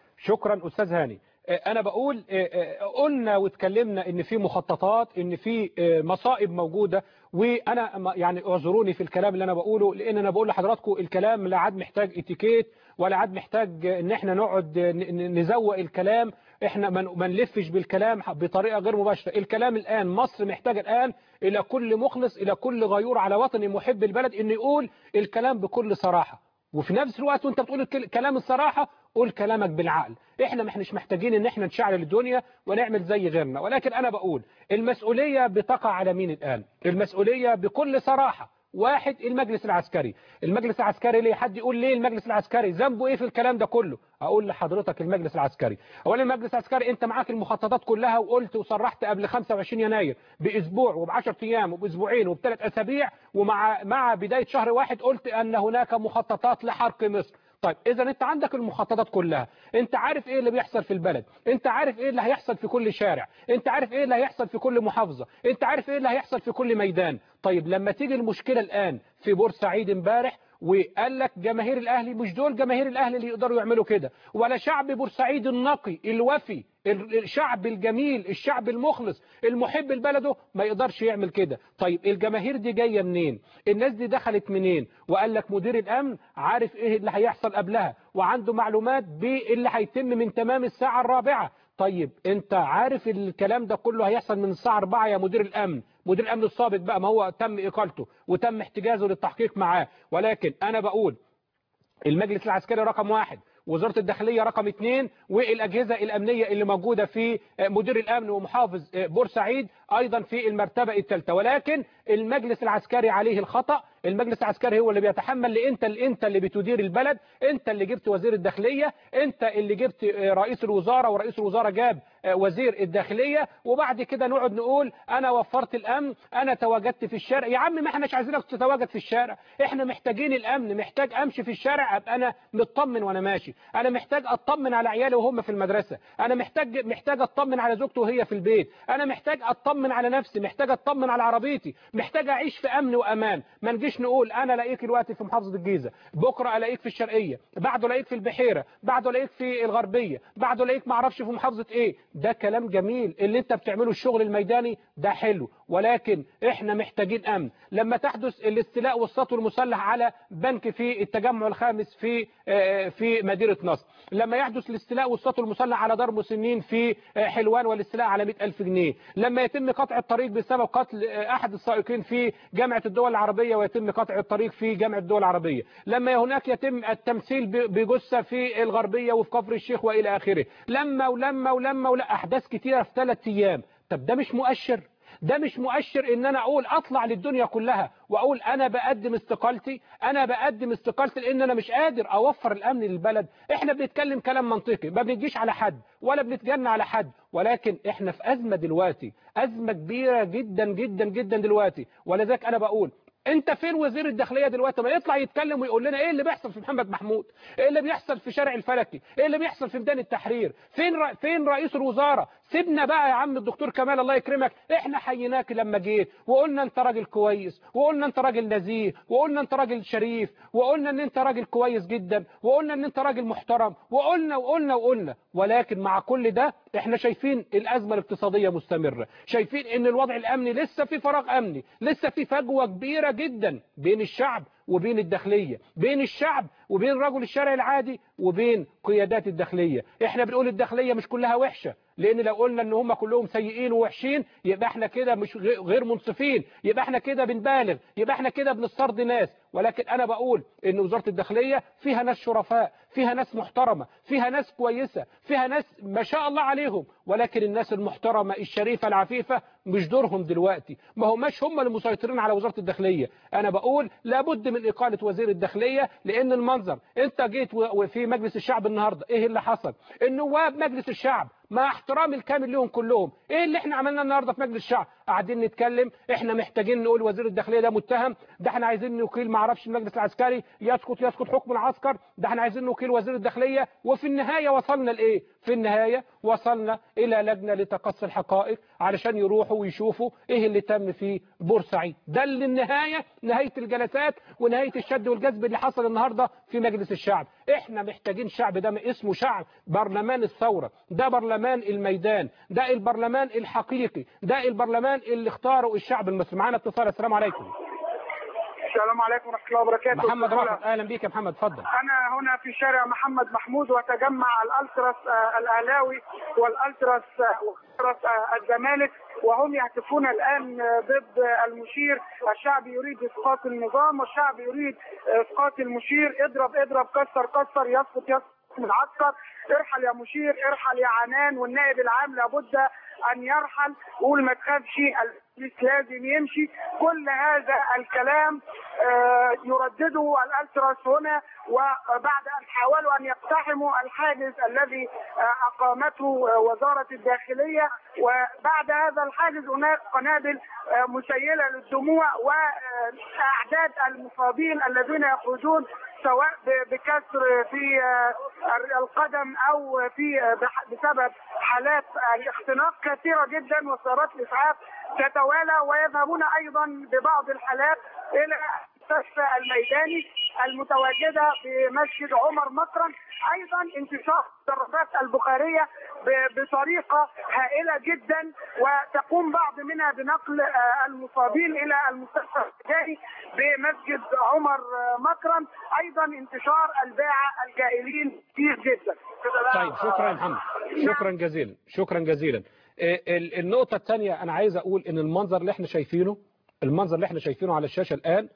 شكرا استاذ هاني آه، انا بقول آه، آه، قلنا واتكلمنا ان في مخططات ان في آه، مصائب موجوده وانا ما- يعني اعذروني في الكلام اللي انا بقوله لان انا بقول لحضراتكم الكلام لا عاد محتاج اتيكيت ولا عاد محتاج ان احنا نقعد ن- ن- نزوق الكلام احنا ما ن- ما نلفش بالكلام بطريقه غير مباشره الكلام الان مصر محتاجه الان الى كل مخلص الى كل غيور على وطني محب البلد انه يقول الكلام بكل صراحه وفي نفس الوقت وانت بتقول الكل- كلام الصراحه قول كلامك بالعقل احنا ما احناش محتاجين ان احنا نشعل الدنيا ونعمل زي غيرنا ولكن انا بقول المسؤوليه بتقع على مين الان المسؤوليه بكل صراحه واحد المجلس العسكري المجلس العسكري ليه حد يقول ليه المجلس العسكري ذنبه ايه في الكلام ده كله اقول لحضرتك المجلس العسكري اولا المجلس العسكري انت معاك المخططات كلها وقلت وصرحت قبل 25 يناير باسبوع وب10 ايام وباسبوعين وبثلاث اسابيع ومع مع بدايه شهر واحد قلت ان هناك مخططات لحرق مصر طيب اذا انت عندك المخططات كلها انت عارف ايه اللي بيحصل في البلد انت عارف ايه اللي هيحصل في كل شارع انت عارف ايه اللي هيحصل في كل محافظة انت عارف ايه اللي هيحصل في كل ميدان طيب لما تيجي المشكلة الان في بورسعيد امبارح وقال لك جماهير الاهلي مش دول جماهير الاهلي اللي يقدروا يعملوا كده ولا شعب بورسعيد النقي الوفي ال- الشعب الجميل الشعب المخلص المحب لبلده ما يقدرش يعمل كده طيب الجماهير دي جايه منين الناس دي دخلت منين وقال لك مدير الامن عارف ايه اللي هيحصل قبلها وعنده معلومات باللي هيتم من تمام الساعه الرابعه طيب انت عارف الكلام ده كله هيحصل من الساعه 4 يا مدير الامن مدير الامن السابق بقى ما هو تم اقالته وتم احتجازه للتحقيق معاه ولكن انا بقول المجلس العسكري رقم واحد وزارة الداخلية رقم اثنين والأجهزة الأمنية اللي موجودة في مدير الأمن ومحافظ بورسعيد أيضا في المرتبة الثالثة ولكن المجلس العسكري عليه الخطأ المجلس العسكري هو اللي بيتحمل لأن انت انت اللي بتدير البلد انت اللي جبت وزير الداخلية انت اللي جبت رئيس الوزارة ورئيس الوزارة جاب وزير الداخلية وبعد كده نقعد نقول انا وفرت الامن انا تواجدت في الشارع يا عم ما احناش عايزينك تتواجد في الشارع احنا محتاجين الامن محتاج امشي في الشارع ابقى انا مطمن وانا ماشي انا محتاج اطمن على عيالي وهم في المدرسة انا محتاج محتاج اطمن على زوجتي وهي في البيت انا محتاج اطمن على نفسي محتاج اطمن على عربيتي محتاج اعيش في امن وامان ما نجيش نقول انا الاقيك دلوقتي في محافظة الجيزة بكره الاقيك في الشرقية بعده الاقيك في البحيرة بعده الاقيك في الغربية بعده الاقيك ما اعرفش في محافظة ايه ده كلام جميل اللي انت بتعمله الشغل الميداني ده حلو ولكن احنا محتاجين امن لما تحدث الاستيلاء والسطو المسلح على بنك في التجمع الخامس في في مدينة نصر لما يحدث الاستيلاء والسطو المسلح على دار مسنين في حلوان والاستيلاء على 100000 جنيه لما يتم قطع الطريق بسبب قتل احد السائقين في جامعة الدول العربية ويتم قطع الطريق في جامعة الدول العربية لما هناك يتم التمثيل بجثة في الغربية وفي كفر الشيخ والى اخره لما ولما ولما ولا احداث كتيرة في ثلاث ايام طب ده مش مؤشر ده مش مؤشر ان انا اقول اطلع للدنيا كلها واقول انا بقدم استقالتي انا بقدم استقالتي لان انا مش قادر اوفر الامن للبلد احنا بنتكلم كلام منطقي ما بنجيش على حد ولا بنتجنى على حد ولكن احنا في ازمة دلوقتي ازمة كبيرة جدا جدا جدا دلوقتي ولذلك انا بقول انت فين وزير الداخليه دلوقتي ما يطلع يتكلم ويقول لنا ايه اللي بيحصل في محمد محمود ايه اللي بيحصل في شارع الفلكي ايه اللي بيحصل في ميدان التحرير فين ر... فين رئيس الوزراء سيبنا بقى يا عم الدكتور كمال الله يكرمك احنا حيناك لما جيت وقلنا انت راجل كويس وقلنا انت راجل نزيه وقلنا انت راجل شريف وقلنا ان انت راجل كويس جدا وقلنا ان انت راجل محترم وقلنا وقلنا وقلنا ولكن مع كل ده احنا شايفين الازمه الاقتصاديه مستمره شايفين ان الوضع الامني لسه في فراغ امني لسه في فجوه كبيره جدا بين الشعب وبين الداخلية بين الشعب وبين رجل الشارع العادي وبين قيادات الداخلية احنا بنقول الداخلية مش كلها وحشة لان لو قلنا ان هم كلهم سيئين ووحشين يبقى احنا كده مش غ- غير منصفين يبقى احنا كده بنبالغ يبقى احنا كده بنسترضي ناس ولكن انا بقول ان وزارة الداخلية فيها ناس شرفاء فيها ناس محترمة فيها ناس كويسة فيها ناس ما شاء الله عليهم ولكن الناس المحترمة الشريفة العفيفة مش دورهم دلوقتي ما هماش هم اللي مسيطرين على وزارة الداخلية انا بقول لابد من اقالة وزير الداخلية لان المنظر انت جيت و- وفي مجلس الشعب النهاردة ايه اللي حصل النواب مجلس الشعب مع احترامي الكامل لهم كلهم ايه اللي احنا عملناه النهارده في مجلس الشعب قاعدين نتكلم احنا محتاجين نقول وزير الداخليه ده متهم ده احنا عايزين نوكيل ما اعرفش المجلس العسكري يسقط يسقط حكم العسكر ده احنا عايزين نوكيل وزير الداخليه وفي النهايه وصلنا لايه في النهايه وصلنا الى لجنه لتقصي الحقائق علشان يروحوا ويشوفوا ايه اللي تم في بورسعيد ده اللي النهايه نهايه الجلسات ونهايه الشد والجذب اللي حصل النهارده في مجلس الشعب احنا محتاجين شعب ده اسمه شعب برلمان الثوره ده برلمان الميدان ده البرلمان الحقيقي ده البرلمان اللي اختاره الشعب المصري معانا اتصال السلام عليكم السلام عليكم ورحمه الله وبركاته محمد رافت اهلا بيك يا محمد اتفضل انا هنا في شارع محمد محمود وتجمع الالتراس آه، الاهلاوي والالتراس آه، والالتراس آه، الزمالك وهم يهتفون الان آه، ضد المشير الشعب يريد اسقاط النظام والشعب يريد اسقاط المشير اضرب اضرب كسر كسر يسقط يسقط من العسكر ارحل يا مشير ارحل يا عنان والنائب العام لابد ان يرحل قول ما تخافش المجلس لازم يمشي كل هذا الكلام آه، يردده الالتراس هنا وبعد ان حاولوا ان يقتحموا الحاجز الذي آه، اقامته آه، وزاره الداخليه وبعد هذا الحاجز هناك قنابل آه، مسيله للدموع واعداد المصابين الذين يخرجون سواء ب- بكسر في آه، القدم او في آه، بح- بسبب حالات الاختناق كثيره جدا وسيارات الاسعاف تتوالى ويذهبون ايضا ببعض الحالات الى المستشفى الميداني المتواجده في مسجد عمر مكرم ايضا انتشار الضربات البخاريه ب- بطريقه هائله جدا وتقوم بعض منها بنقل آه، المصابين الى المستشفى الميداني بمسجد عمر آه، مكرم ايضا انتشار الباعه الجائلين كتير جدا طيب شكرا يا محمد شكرا جزيلا شكرا جزيلا آه، ال- النقطة الثانية أنا عايز أقول إن المنظر اللي احنا شايفينه المنظر اللي احنا شايفينه على الشاشة الآن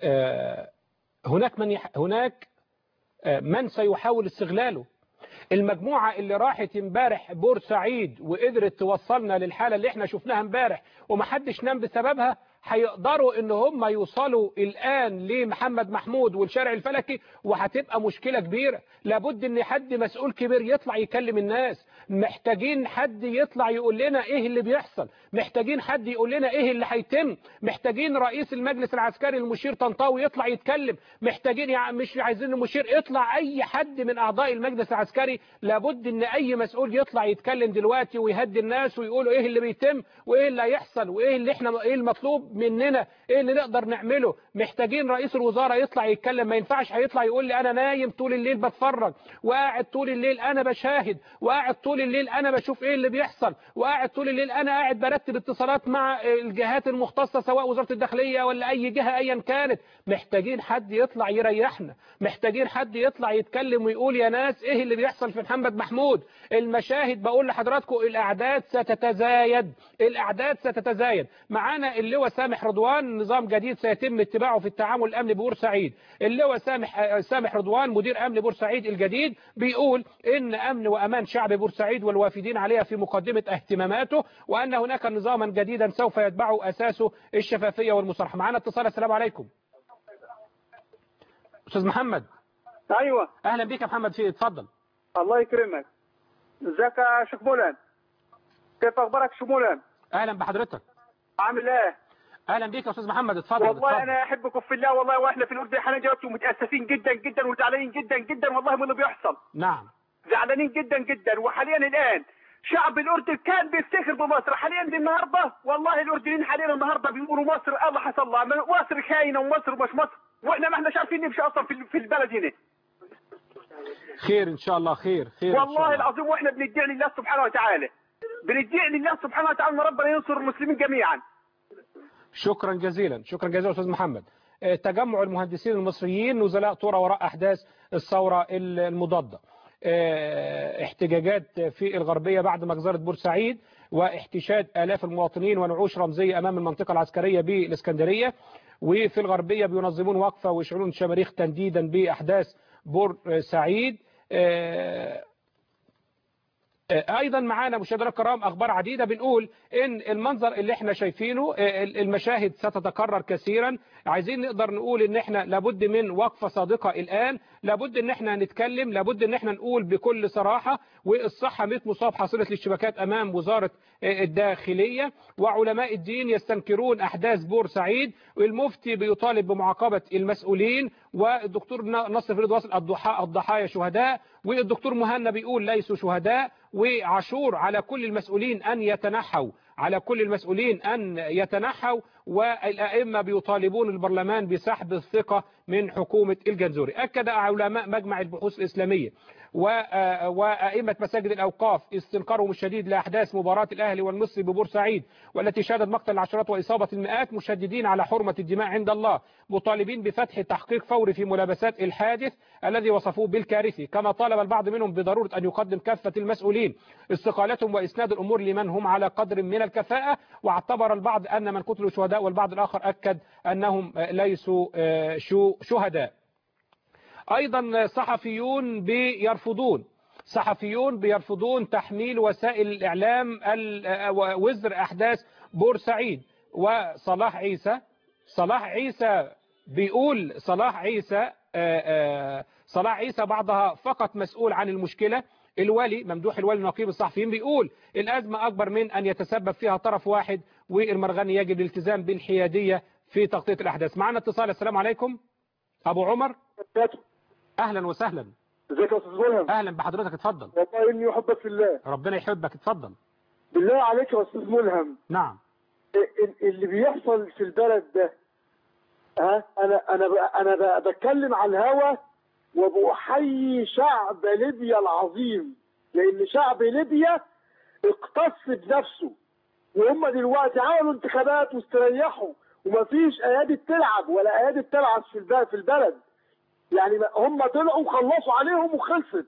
آه، هناك من يح... هناك آه، من سيحاول استغلاله المجموعة اللي راحت امبارح بورسعيد وقدرت توصلنا للحالة اللي احنا شفناها امبارح ومحدش نام بسببها هيقدروا ان هم يوصلوا الان لمحمد محمود والشارع الفلكي وهتبقى مشكلة كبيرة لابد ان حد مسؤول كبير يطلع يكلم الناس محتاجين حد يطلع يقول لنا ايه اللي بيحصل محتاجين حد يقول لنا ايه اللي هيتم محتاجين رئيس المجلس العسكري المشير طنطاوي يطلع يتكلم محتاجين يع... مش عايزين المشير يطلع اي حد من اعضاء المجلس العسكري لابد ان اي مسؤول يطلع يتكلم دلوقتي ويهدي الناس ويقولوا ايه اللي بيتم وايه اللي هيحصل وايه اللي احنا ايه المطلوب مننا ايه اللي نقدر نعمله محتاجين رئيس الوزراء يطلع يتكلم ما ينفعش هيطلع يقول لي انا نايم طول الليل بتفرج وقاعد طول الليل انا بشاهد وقاعد طول الليل انا بشوف ايه اللي بيحصل وقاعد طول الليل انا قاعد برتب اتصالات مع الجهات المختصة سواء وزارة الداخلية ولا اي جهة ايا كانت محتاجين حد يطلع يريحنا محتاجين حد يطلع يتكلم ويقول يا ناس ايه اللي بيحصل في محمد محمود المشاهد بقول لحضراتكم الاعداد ستتزايد الاعداد ستتزايد معانا اللواء سامح رضوان نظام جديد سيتم اتباعه في التعامل الامني بورسعيد اللواء سامح سامح رضوان مدير امن بورسعيد الجديد بيقول ان امن وامان شعب بورسعيد والوافدين عليها في مقدمه اهتماماته وان هناك نظاما جديدا سوف يتبعه اساسه الشفافيه والمصالحه معانا اتصال السلام عليكم استاذ محمد ايوه اهلا بك يا محمد في اتفضل الله يكرمك ازيك يا شيخ مولان كيف اخبارك يا شيخ مولان اهلا بحضرتك عامل ايه اهلا بك يا استاذ محمد اتفضل والله اتفضل. انا احبكم في الله والله واحنا في الاردن احنا دلوقتي متاسفين جدا جدا وزعلانين جدا جدا والله من اللي بيحصل نعم زعلانين جدا جدا وحاليا الان شعب الاردن كان بيفتخر بمصر حاليا النهارده والله الاردنيين حاليا النهارده بيقولوا مصر الله حصل الله مصر خاينه ومصر مش مصر واحنا ما احناش عارفين نمشي اصلا في في البلد هنا خير ان شاء الله خير خير إن شاء والله الله. العظيم واحنا بندعي لله سبحانه وتعالى بندعي لله سبحانه وتعالى ان ربنا ينصر المسلمين جميعا شكرا جزيلا شكرا جزيلا استاذ محمد تجمع المهندسين المصريين نزلاء طورة وراء أحداث الثورة المضادة احتجاجات في الغربية بعد مجزرة بورسعيد واحتشاد آلاف المواطنين ونعوش رمزية أمام المنطقة العسكرية بالإسكندرية وفي الغربية بينظمون وقفة ويشعلون شماريخ تنديدا بأحداث بورسعيد ايضا معانا مشاهدينا الكرام اخبار عديده بنقول ان المنظر اللي احنا شايفينه المشاهد ستتكرر كثيرا عايزين نقدر نقول ان احنا لابد من وقفه صادقه الان لابد ان احنا نتكلم لابد ان احنا نقول بكل صراحه والصحه 100 مصاب حصلت للشبكات امام وزاره الداخليه وعلماء الدين يستنكرون احداث بورسعيد والمفتي بيطالب بمعاقبه المسؤولين والدكتور نصر فريد واصل الضحايا شهداء والدكتور مهنا بيقول ليسوا شهداء وعاشور على كل المسؤولين أن يتنحوا على كل المسؤولين أن يتنحوا والأئمة بيطالبون البرلمان بسحب الثقة من حكومة الجنزوري أكد علماء مجمع البحوث الإسلامية وأئمة مساجد الأوقاف استنكارهم الشديد لأحداث مباراة الأهلي والمصري ببورسعيد والتي شهدت مقتل العشرات وإصابة المئات مشددين على حرمة الدماء عند الله مطالبين بفتح تحقيق فوري في ملابسات الحادث الذي وصفوه بالكارثي كما طالب البعض منهم بضرورة أن يقدم كافة المسؤولين استقالتهم وإسناد الأمور لمن هم على قدر من الكفاءة واعتبر البعض أن من قتلوا شهداء والبعض الآخر أكد أنهم ليسوا شهداء أيضا صحفيون بيرفضون صحفيون بيرفضون تحميل وسائل الإعلام وزر أحداث بورسعيد وصلاح عيسى صلاح عيسى بيقول صلاح عيسى صلاح عيسى بعضها فقط مسؤول عن المشكلة الولي ممدوح الولي نقيب الصحفيين بيقول الأزمة أكبر من أن يتسبب فيها طرف واحد والمرغني يجب الالتزام بالحيادية في تغطية الأحداث معنا اتصال السلام عليكم أبو عمر أهلا وسهلا ازيك يا استاذ ملهم أهلا بحضرتك اتفضل والله اني احبك في الله ربنا يحبك اتفضل بالله عليك يا استاذ ملهم نعم ال- اللي بيحصل في البلد ده ها انا انا ب- انا ب- بتكلم على الهوا وبأحيي شعب ليبيا العظيم لان شعب ليبيا اقتص بنفسه وهم دلوقتي عملوا انتخابات واستريحوا ومفيش ايادي بتلعب ولا ايادي بتلعب في البلد في البلد يعني ما- هم طلعوا وخلصوا عليهم وخلصت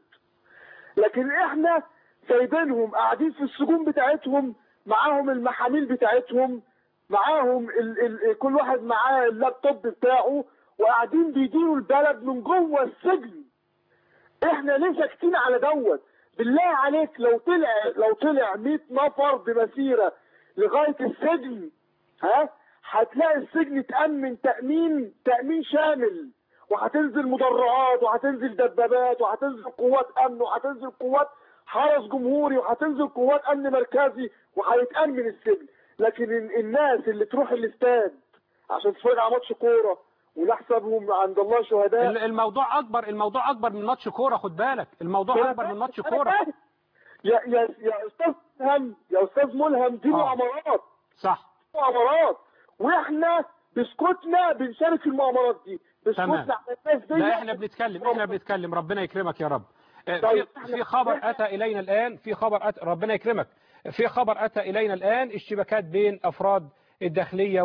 لكن احنا سايبينهم قاعدين في السجون بتاعتهم معاهم المحاميل بتاعتهم معاهم ال ال كل واحد معاه اللابتوب بتاعه وقاعدين بيديروا البلد من جوه السجن احنا ليه ساكتين على دوت بالله عليك لو طلع لو طلع 100 نفر بمسيره لغايه السجن ها هتلاقي السجن اتأمن تأمين تأمين شامل وهتنزل مدرعات وهتنزل دبابات وهتنزل قوات امن وهتنزل قوات حرس جمهوري وهتنزل قوات امن مركزي وهيتأمن السجن لكن ال- الناس اللي تروح الاستاد عشان تتفرج على ماتش كوره ولحسابهم عند الله شهداء ال- الموضوع أكبر الموضوع أكبر من ماتش كورة خد بالك الموضوع أكبر من ماتش كورة يا يا يا استاذ ملهم يا استاذ ملهم دي آه. مؤامرات صح مؤامرات واحنا بسكوتنا بنشارك في المؤامرات دي تمام. بسكوتنا على الناس دي لا احنا بنتكلم احنا بنتكلم ربنا يكرمك يا رب آه، في طيب. في خبر اتى الينا الان في خبر أتى ربنا يكرمك في خبر اتى الينا الان اشتباكات بين افراد الداخليه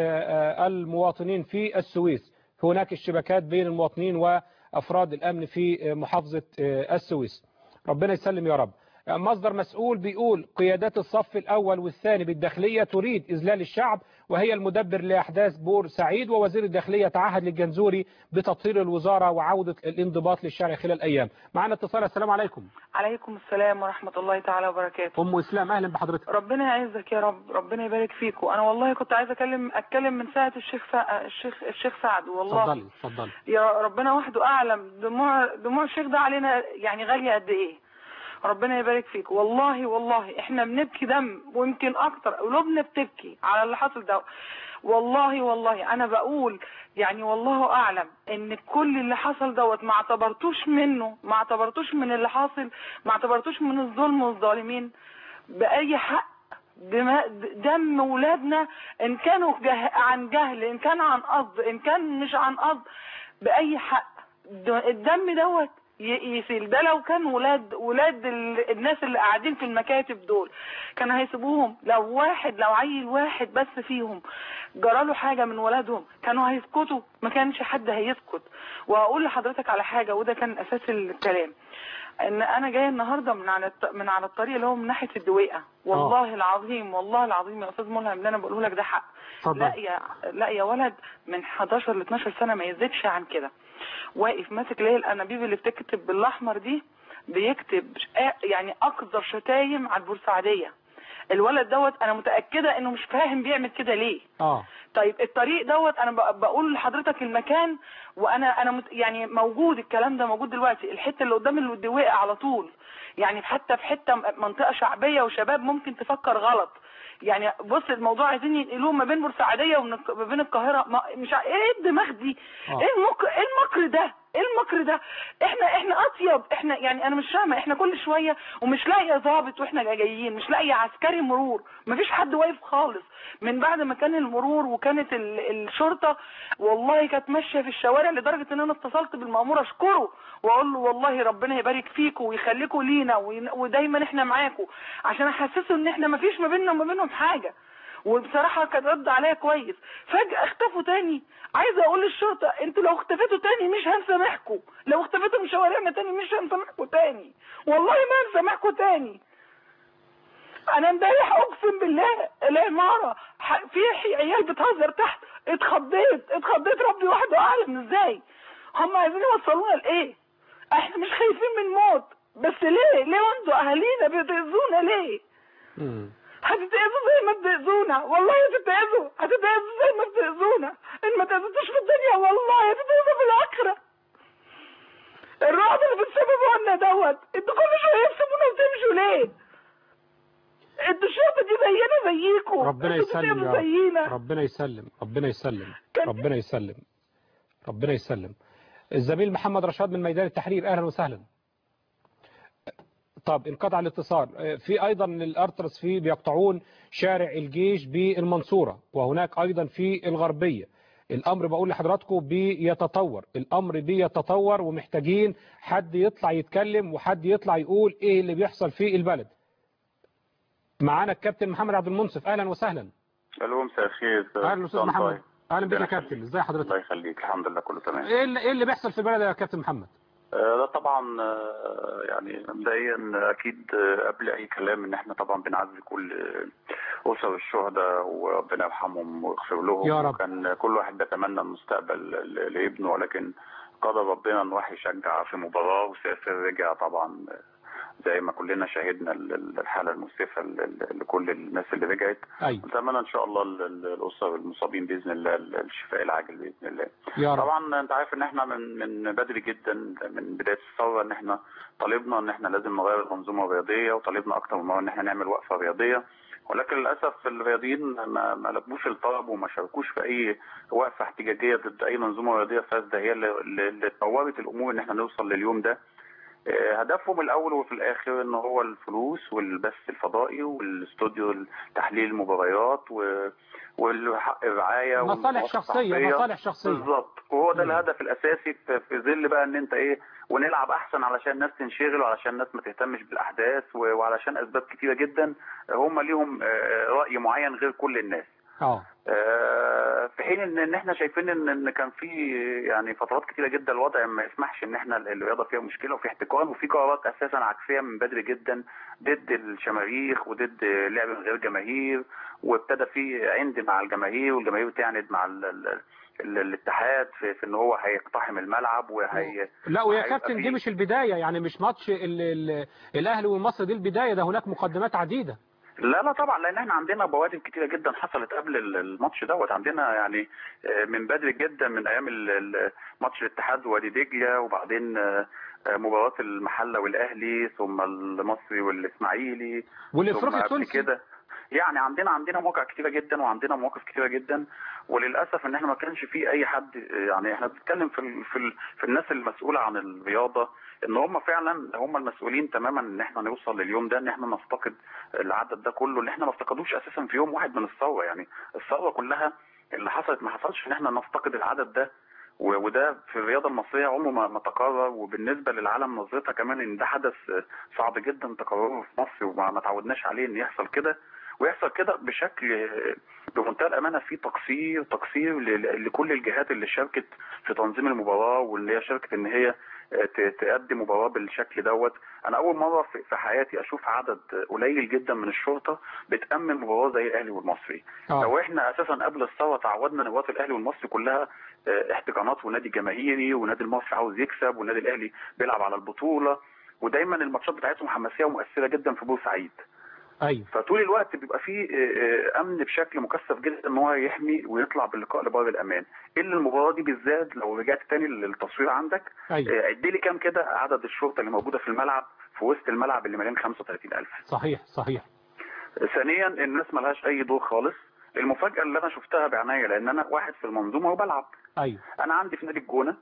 والمواطنين في السويس هناك اشتباكات بين المواطنين وافراد الامن في محافظه آه، السويس ربنا يسلم يا رب مصدر مسؤول بيقول قيادات الصف الأول والثاني بالداخلية تريد إذلال الشعب وهي المدبر لأحداث بور سعيد ووزير الداخلية تعهد للجنزوري بتطهير الوزارة وعودة الانضباط للشارع خلال أيام معنا اتصال السلام عليكم عليكم السلام ورحمة الله تعالى وبركاته أم إسلام أهلا بحضرتك ربنا يعزك يا رب ربنا يبارك فيك وانا والله كنت عايزه اكلم اتكلم من ساعه الشيخ فا... الشيخ الشيخ سعد والله اتفضلي اتفضلي يا ربنا وحده اعلم دموع دموع الشيخ ده علينا يعني غاليه قد ايه ربنا يبارك فيك والله والله احنا بنبكي دم ويمكن اكتر قلوبنا بتبكي على اللي حصل ده والله والله انا بقول يعني والله اعلم ان كل اللي حصل دوت ما اعتبرتوش منه ما اعتبرتوش من اللي حاصل ما اعتبرتوش من الظلم والظالمين باي حق دماء دم ولادنا ان كانوا جه عن جهل ان كان عن قصد ان كان مش عن قصد باي حق د- الدم دوت ي- يسيل ده لو كان ولاد ولاد ال- الناس اللي قاعدين في المكاتب دول كانوا هيسيبوهم لو واحد لو عيل واحد بس فيهم جراله حاجة من ولادهم كانوا هيسكتوا ما كانش حد هيسكت واقول لحضرتك على حاجة وده كان اساس الكلام ان انا جايه النهارده من على الط- من على الطريق اللي هو من ناحيه الدويقه والله العظيم والله العظيم يا استاذ ملهم اللي انا بقوله لك ده حق اتفضل. لا يا لا يا ولد من 11 ل 12 سنه ما يزيدش عن كده واقف ماسك ليه الانابيب اللي بتكتب بالاحمر دي بيكتب ش- يعني اقذر شتايم على البورسعيديه الولد دوت انا متاكده انه مش فاهم بيعمل كده ليه اه طيب الطريق دوت انا ب- بقول لحضرتك المكان وانا انا مت يعني موجود الكلام ده موجود دلوقتي الحته اللي قدام اللي وقع على طول يعني حتى في حته م- منطقه شعبيه وشباب ممكن تفكر غلط يعني بص الموضوع عايزين ينقلوه ما بين بورسعيديه وما بين القاهره ما مش ع- ايه الدماغ دي آه. ايه المكر ايه المكر ده ايه المكر ده احنا احنا اطيب احنا يعني انا مش فاهمه احنا كل شويه ومش لاقيه ضابط واحنا جايين مش لاقيه عسكري مرور مفيش حد واقف خالص من بعد ما كان المرور وكانت ال- الشرطه والله كانت ماشيه في الشوارع لدرجه ان انا اتصلت بالمامور اشكره واقول له والله ربنا يبارك فيكم ويخليكم لينا وين- ودايما احنا معاكم عشان احسسه ان احنا مفيش ما بيننا وما بينهم حاجه وبصراحة كان رد عليا كويس فجأة اختفوا تاني عايزة اقول للشرطة انتوا لو اختفيتوا تاني مش هنسامحكم لو اختفيتوا من شوارعنا تاني مش هنسامحكم تاني والله ما هنسامحكم تاني انا امبارح اقسم بالله العمارة ح- في عيال بتهزر تحت اتخضيت اتخضيت ربي وحده اعلم ازاي هم عايزين يوصلونا لايه احنا مش خايفين من موت بس ليه ليه انتوا اهالينا بتأذونا ليه مم. هتتأذوا زي ما بتأذونا والله هتتأذوا هتتأذوا زي ما بتأذونا ان ما تأذوش في الدنيا والله هتتأذوا في الآخرة الرعب اللي بتسببوا لنا دوت انتوا كل شوية تسيبونا وتمشوا ليه؟ انتوا الشرطة دي زينا زيكم ربنا انتوا يسلم بتأذوا يا رب زينا ربنا يسلم ربنا يسلم كان- ربنا يسلم ربنا يسلم الزميل محمد رشاد من ميدان التحرير اهلا وسهلا طب انقطع الاتصال آه، في ايضا الارترس في بيقطعون شارع الجيش بالمنصورة وهناك ايضا في الغربية الامر بقول لحضراتكم بيتطور الامر بيتطور ومحتاجين حد يطلع يتكلم وحد يطلع يقول ايه اللي بيحصل في البلد معانا الكابتن محمد عبد المنصف اهلا وسهلا الو مساء الخير اهلا استاذ طيب. محمد اهلا بك يا ربنا كابتن ازي حضرتك الله يخليك الحمد لله كله تمام ايه اللي, إيه اللي بيحصل في البلد يا كابتن محمد آه، ده طبعا آه، يعني مبدئيا اكيد آه، قبل اي كلام ان احنا طبعا بنعزي كل آه، اسر الشهداء وربنا يرحمهم ويغفر لهم يا رب. وكان كل واحد بيتمنى المستقبل ل- لابنه ولكن قدر ربنا ان واحد يشجع في مباراه وسافر رجع طبعا آه، زي ما كلنا شاهدنا ال- ال- الحاله المؤسفه ل- ل- لكل الناس اللي رجعت ايوه نتمنى ان شاء الله ال- ال- الاسر المصابين باذن الله الشفاء العاجل باذن الله يا رب طبعا انت عارف ان احنا من من بدري جدا من بدايه الثوره ان احنا طالبنا ان احنا لازم نغير المنظومه الرياضيه وطالبنا اكتر من مره ان احنا نعمل وقفه رياضيه ولكن للاسف الرياضيين ما ما لبوش الطلب وما شاركوش في اي وقفه احتجاجيه ضد اي منظومه رياضيه فاسده هي اللي اللي طورت الامور ان احنا نوصل لليوم ده آه، هدفهم الاول وفي الاخر ان هو الفلوس والبث الفضائي والاستوديو تحليل المباريات و- والحق الرعايه مصالح والمواقف شخصية الصحفية. مصالح شخصية بالظبط وهو ده مم. الهدف الاساسي في في ظل بقى ان انت ايه ونلعب احسن علشان الناس تنشغل وعلشان الناس ما تهتمش بالاحداث و- وعلشان اسباب كتيره جدا هم ليهم آه، راي معين غير كل الناس اه آه، في حين ان ان احنا شايفين ان ان كان في يعني فترات كتيره جدا الوضع ما يسمحش ان احنا الرياضه فيها مشكله وفي احتكار وفي قرارات اساسا عكسيه من بدري جدا ضد الشماريخ وضد لعب من غير جماهير وابتدى في عند مع الجماهير والجماهير تعند مع ال ال ال الاتحاد في, في ان هو هيقتحم الملعب وهي لا ويا هيبقى كابتن في- دي مش البداية يعني مش ماتش ال ال الاهلي والمصري دي البداية ده هناك مقدمات عديدة لا لا طبعا لان احنا عندنا بوادر كتيره جدا حصلت قبل ال- الماتش دوت عندنا يعني آه، من بدري جدا من ايام ال- ال- ماتش الاتحاد ووادي دجله وبعدين آه، آه، مباراه المحله والاهلي ثم المصري والاسماعيلي والافريقي ثم قبل التونسي كده يعني عندنا عندنا مواقع كتيره جدا وعندنا مواقف كتيره جدا وللاسف ان احنا ما كانش في اي حد يعني احنا بنتكلم في ال في, ال في الناس المسؤوله عن الرياضه ان هم فعلا هم المسؤولين تماما ان احنا نوصل لليوم ده ان احنا نفتقد العدد ده كله اللي احنا ما افتقدوش اساسا في يوم واحد من الثوره يعني الثوره كلها اللي حصلت ما حصلش ان احنا نفتقد العدد ده و- وده في الرياضه المصريه عمره ما ما تكرر وبالنسبه للعالم نظرتها كمان ان ده حدث صعب جدا تكرره في مصر وما ما تعودناش عليه ان يحصل كده ويحصل كده بشكل بمنتهى الامانه في تقصير تقصير ل- لكل الجهات اللي شاركت في تنظيم المباراه واللي هي شاركت ان هي ت- تقدم مباراه بالشكل دوت انا اول مره في في حياتي اشوف عدد قليل جدا من الشرطه بتامن مباراه زي الاهلي والمصري آه. لو احنا اساسا قبل الثوره تعودنا نواب الاهلي والمصري كلها آه، احتقانات ونادي جماهيري ونادي المصري عاوز يكسب والنادي الاهلي بيلعب على البطوله ودايما الماتشات بتاعتهم حماسيه ومؤثره جدا في بورسعيد ايوه فطول الوقت بيبقى فيه آه، آه، امن بشكل مكثف جدا ان هو يحمي ويطلع باللقاء لبر الامان الا المباراه دي بالذات لو رجعت تاني للتصوير عندك أيوة. آه، عد لي كام كده عدد الشرطه اللي موجوده في الملعب في وسط الملعب اللي مليان 35000 صحيح صحيح ثانيا الناس ملهاش اي دور خالص المفاجاه اللي انا شفتها بعناية لان انا واحد في المنظومه وبلعب ايوه انا عندي في نادي الجونه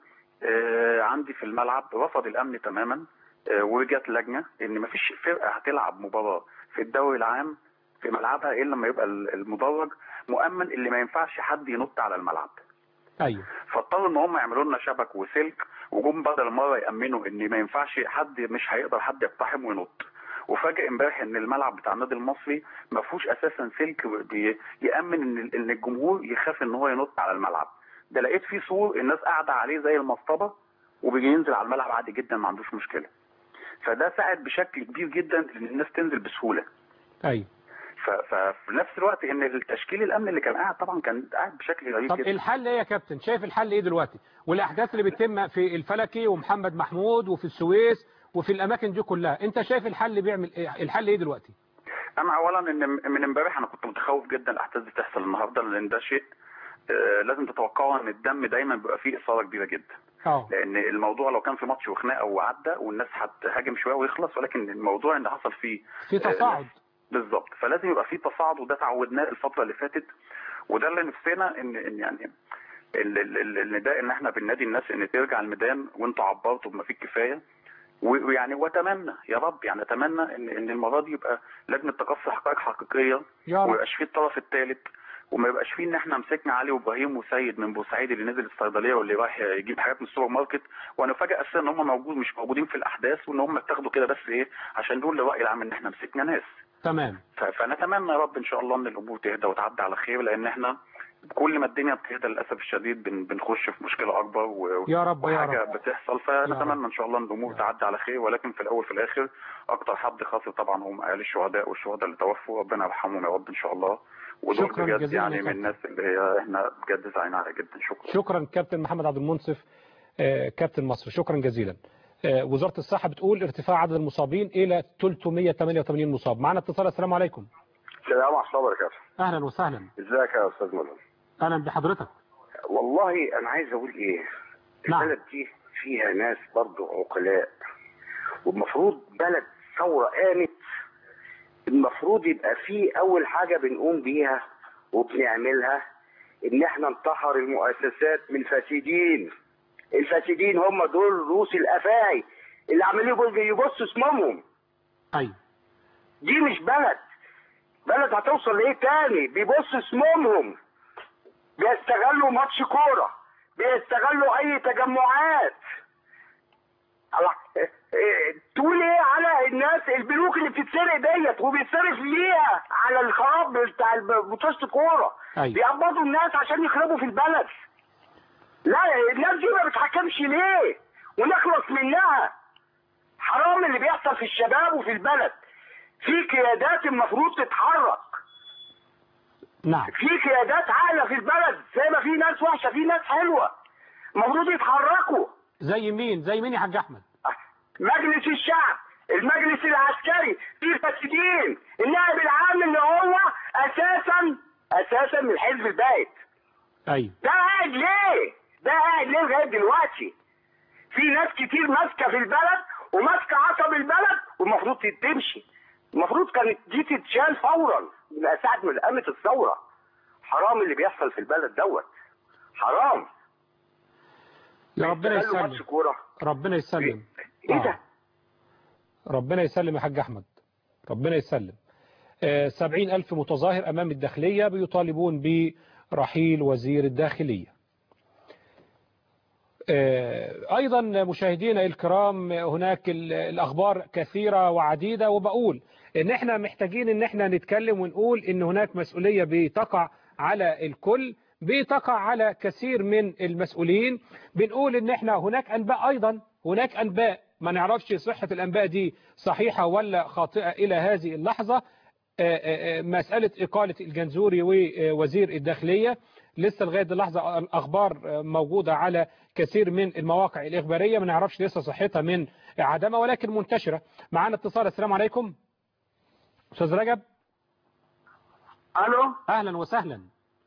آه، عندي في الملعب رفض الامن تماما آه، ورجعت لجنه ان مفيش فرقه هتلعب مباراه في الدوري العام في ملعبها الا لما يبقى المدرج مؤمن اللي ما ينفعش حد ينط على الملعب ايوه فاضطروا ان هم يعملوا لنا شبك وسلك وجم بدل مره يامنوا ان ما ينفعش حد مش هيقدر حد يقتحم وينط وفاجئ امبارح ان الملعب بتاع النادي المصري ما فيهوش اساسا سلك بي- يامن ان ان الجمهور يخاف ان هو ينط على الملعب ده لقيت فيه سور الناس قاعده عليه زي المصطبه وبيجي ينزل على الملعب عادي جدا ما عندوش مشكله فده ساعد بشكل كبير جدا ان الناس تنزل بسهوله ايوه ف- ففي نفس الوقت ان التشكيل الامن اللي كان قاعد طبعا كان قاعد بشكل غريب طب جدا الحل ايه يا كابتن شايف الحل ايه دلوقتي والاحداث اللي بتتم في الفلكي ومحمد محمود وفي السويس وفي الاماكن دي كلها انت شايف الحل بيعمل ايه الحل ايه دلوقتي انا اولا ان من امبارح انا كنت متخوف جدا الاحداث دي تحصل النهارده لان ده شيء آه، لازم تتوقعوا ان الدم دايما بيبقى فيه اثاره كبيره جدا اه لان الموضوع لو كان في ماتش وخناقه وعدى والناس هتهاجم شويه ويخلص ولكن الموضوع ان حصل فيه في آه، تصاعد بالظبط فلازم يبقى في تصاعد وده تعودناه الفتره اللي فاتت وده اللي نفسنا ان ان يعني ال- ال- ال- النداء ان احنا بننادي الناس ان ترجع الميدان وانتوا عبرتوا بما فيه الكفايه و- ويعني واتمنى يا رب يعني اتمنى ان ان المره دي يبقى لجنه تقصي حقائق حقيقيه يا رب. وما يبقاش فيه الطرف الثالث وما يبقاش فيه ان احنا مسكنا علي وابراهيم وسيد من بورسعيد اللي نزل الصيدليه واللي رايح يجيب حاجات من السوبر ماركت ونفاجئ اساسا ان هم موجود مش موجودين في الاحداث وان هم اتاخدوا كده بس ايه عشان نقول للراي العام ان احنا مسكنا ناس تمام ف- فنتمنى يا رب ان شاء الله ان الامور تهدى وتعدي على خير لان احنا كل ما الدنيا بتهدى للاسف الشديد بن- بنخش في مشكله اكبر و... يا رب يا وحاجه رب بتحصل فنتمنى ان شاء الله ان الامور تعدي على خير ولكن في الاول في الاخر اكتر حد خاسر طبعا هم اهالي الشهداء والشهداء اللي توفوا ربنا يرحمهم يا رب ان شاء الله ودول شكراً بجد جزيلاً يعني يا من كابتن. الناس اللي هي احنا بجد زعلانين عليها جدا شكرا شكرا كابتن محمد عبد المنصف آه، كابتن مصر شكرا جزيلا آه، وزارة الصحة بتقول ارتفاع عدد المصابين إلى 388 مصاب معنا اتصال السلام عليكم السلام ورحمة الله وبركاته أهلا وسهلا ازيك يا استاذ مدن أهلا بحضرتك والله انا عايز اقول ايه نعم. البلد دي فيها ناس برضو عقلاء والمفروض بلد ثورة قامت المفروض يبقى فيه اول حاجة بنقوم بيها وبنعملها ان احنا نطهر المؤسسات من الفاسدين الفاسدين هم دول رؤوس الافاعي اللي عمالين يبص- يبصوا اسمهم أيوة دي مش بلد بلد هتوصل لايه تاني بيبصوا اسمهم بيستغلوا ماتش كوره بيستغلوا اي تجمعات الله إيه- إيه، تقول ايه على الناس البنوك اللي بتتسرق ديت وبيتصرف ليها على الخراب بتاع الب- بطوشه الكوره أيوة. بيقبضوا الناس عشان يخربوا في البلد لا الناس دي ما بتحكمش ليه ونخلص منها حرام اللي بيحصل في الشباب وفي البلد في قيادات المفروض تتحرك نعم في قيادات عاقله في البلد زي ما في ناس وحشه في ناس حلوه المفروض يتحركوا زي مين زي مين يا حاج أحمد مجلس الشعب المجلس العسكري في فاسدين النائب العام اللي هو اساسا اساسا من الحزب البائد أيوة ده قاعد ليه؟ ده قاعد ليه لغايه دلوقتي؟ في ناس كتير ماسكه في البلد وماسكه عصب البلد والمفروض تمشي. المفروض كانت دي تتشال فورا من ساعه ما قامت الثوره. حرام اللي بيحصل في البلد دوت. حرام. يا ربنا بيستغلوا ماتش يسلم كوره. ربنا يسلم ايه آه. ده؟ ربنا يسلم يا حاج أحمد ربنا يسلم آه، سبعين ألف متظاهر أمام الداخلية بيطالبون برحيل وزير الداخلية آه، أيضا مشاهدينا الكرام هناك ال- الأخبار كثيرة وعديدة وبقول إن إحنا محتاجين إن إحنا نتكلم ونقول إن هناك مسؤولية بتقع على الكل بتقع على كثير من المسؤولين بنقول إن إحنا هناك أنباء أيضا هناك أنباء ما نعرفش صحة الأنباء دي صحيحة ولا خاطئة إلى هذه اللحظة آه، آه، آه، مسألة إقالة الجنزوري ووزير الداخلية لسه لغاية اللحظة الأخبار موجودة على كثير من المواقع الإخبارية ما نعرفش لسه صحتها من عدمها ولكن منتشرة معانا اتصال السلام عليكم أستاذ رجب الو أهلا وسهلا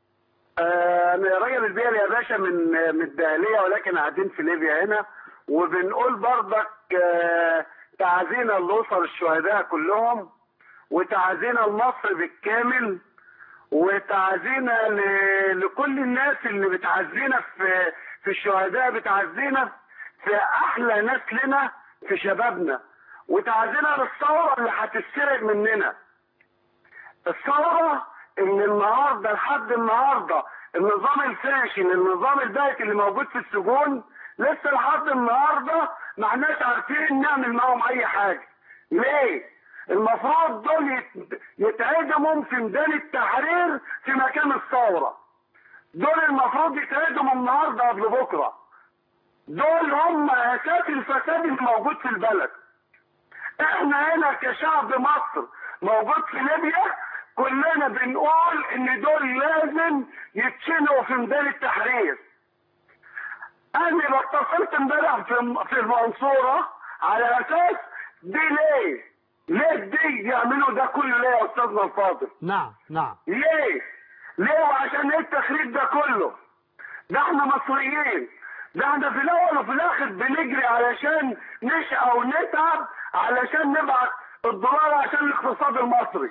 آه، انا راجل البيئة يا باشا من من الدهلية ولكن قاعدين في ليبيا هنا وبنقول برضك آه، تعزينا لأسر الشهداء كلهم وتعزينا لمصر بالكامل وتعزينا ل- لكل الناس اللي بتعزينا في في الشهداء بتعزينا في احلى ناس لنا في شبابنا وتعزينا للثوره اللي هتتسرق مننا الثوره اللي النهارده لحد النهارده النظام الفاشل النظام البائت اللي موجود في السجون لسه لحد النهارده ما احناش عارفين نعمل معاهم اي حاجه ليه؟ المفروض دول يت- يتعدموا في ميدان التحرير في مكان الثوره دول المفروض يتعدموا النهارده قبل بكره دول هم اساس الفساد اللي موجود في البلد احنا هنا كشعب مصر موجود في ليبيا كلنا بنقول ان دول لازم يتشنقوا في ميدان التحرير انا اتصلت امبارح في في المنصوره على اساس دي ليه؟ ليه دي يعملوا ده كله ليه يا استاذنا الفاضل؟ نعم نعم ليه؟ ليه وعشان ايه التخريب ده كله؟ ده احنا مصريين ده احنا في الاول وفي الاخر بنجري علشان نشقى ونتعب علشان نبعت الدولار عشان الاقتصاد المصري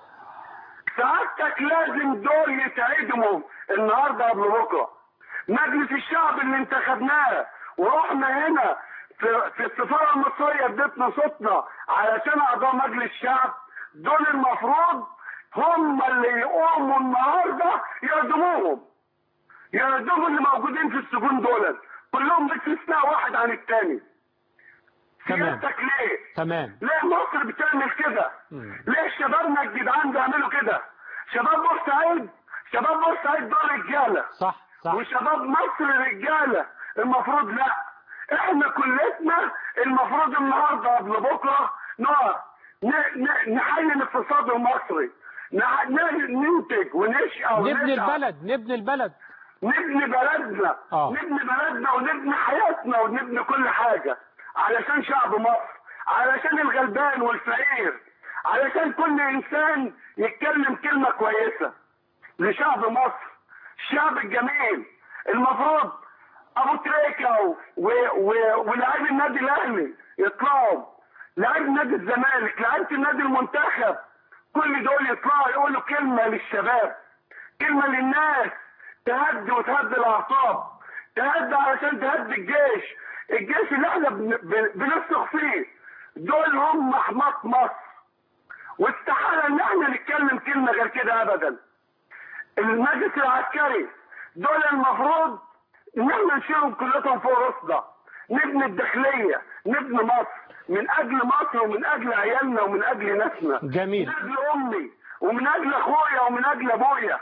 سعادتك لازم دول يتعدموا النهارده قبل بكره مجلس الشعب اللي انتخبناه ورحنا هنا في, في السفاره المصريه اديتنا صوتنا علشان اعضاء مجلس الشعب دول المفروض هم اللي يقوموا النهارده يردموهم يردموا اللي موجودين في السجون دول كلهم باستثناء واحد عن التاني تمام سيادتك ليه؟ تمام ليه مصر بتعمل كده؟ ليه شبابنا الجدعان بيعملوا كده؟ شباب بورسعيد شباب بورسعيد دول رجاله صح صح وشباب مصر رجاله المفروض لا احنا كلتنا المفروض النهارده قبل بكره نقف ن- ن- نحيي الاقتصاد المصري نع- ن- ننتج ونشقى نبني ونتعب. البلد نبني البلد نبني بلدنا آه. نبني بلدنا ونبني حياتنا ونبني كل حاجة علشان شعب مصر علشان الغلبان والفقير علشان كل إنسان يتكلم كلمة كويسة لشعب مصر الشعب الجميل المفروض أبو تريكة و- و- و- ولاعيب النادي الأهلي يطلعوا لاعيب نادي الزمالك لاعيبة النادي المنتخب كل دول يطلعوا يقولوا كلمة للشباب كلمة للناس تهدي وتهدي الأعصاب تهدي علشان تهدي الجيش الجيش اللي احنا بن- بن- بنثق فيه دول هم حماة مصر واستحالة ان احنا نتكلم كلمة غير كده ابدا المجلس العسكري دول المفروض ان احنا نشيلهم كلهم فوق راسنا نبني الداخلية نبني مصر من اجل مصر ومن اجل عيالنا ومن اجل ناسنا جميل من اجل امي ومن اجل اخويا ومن اجل ابويا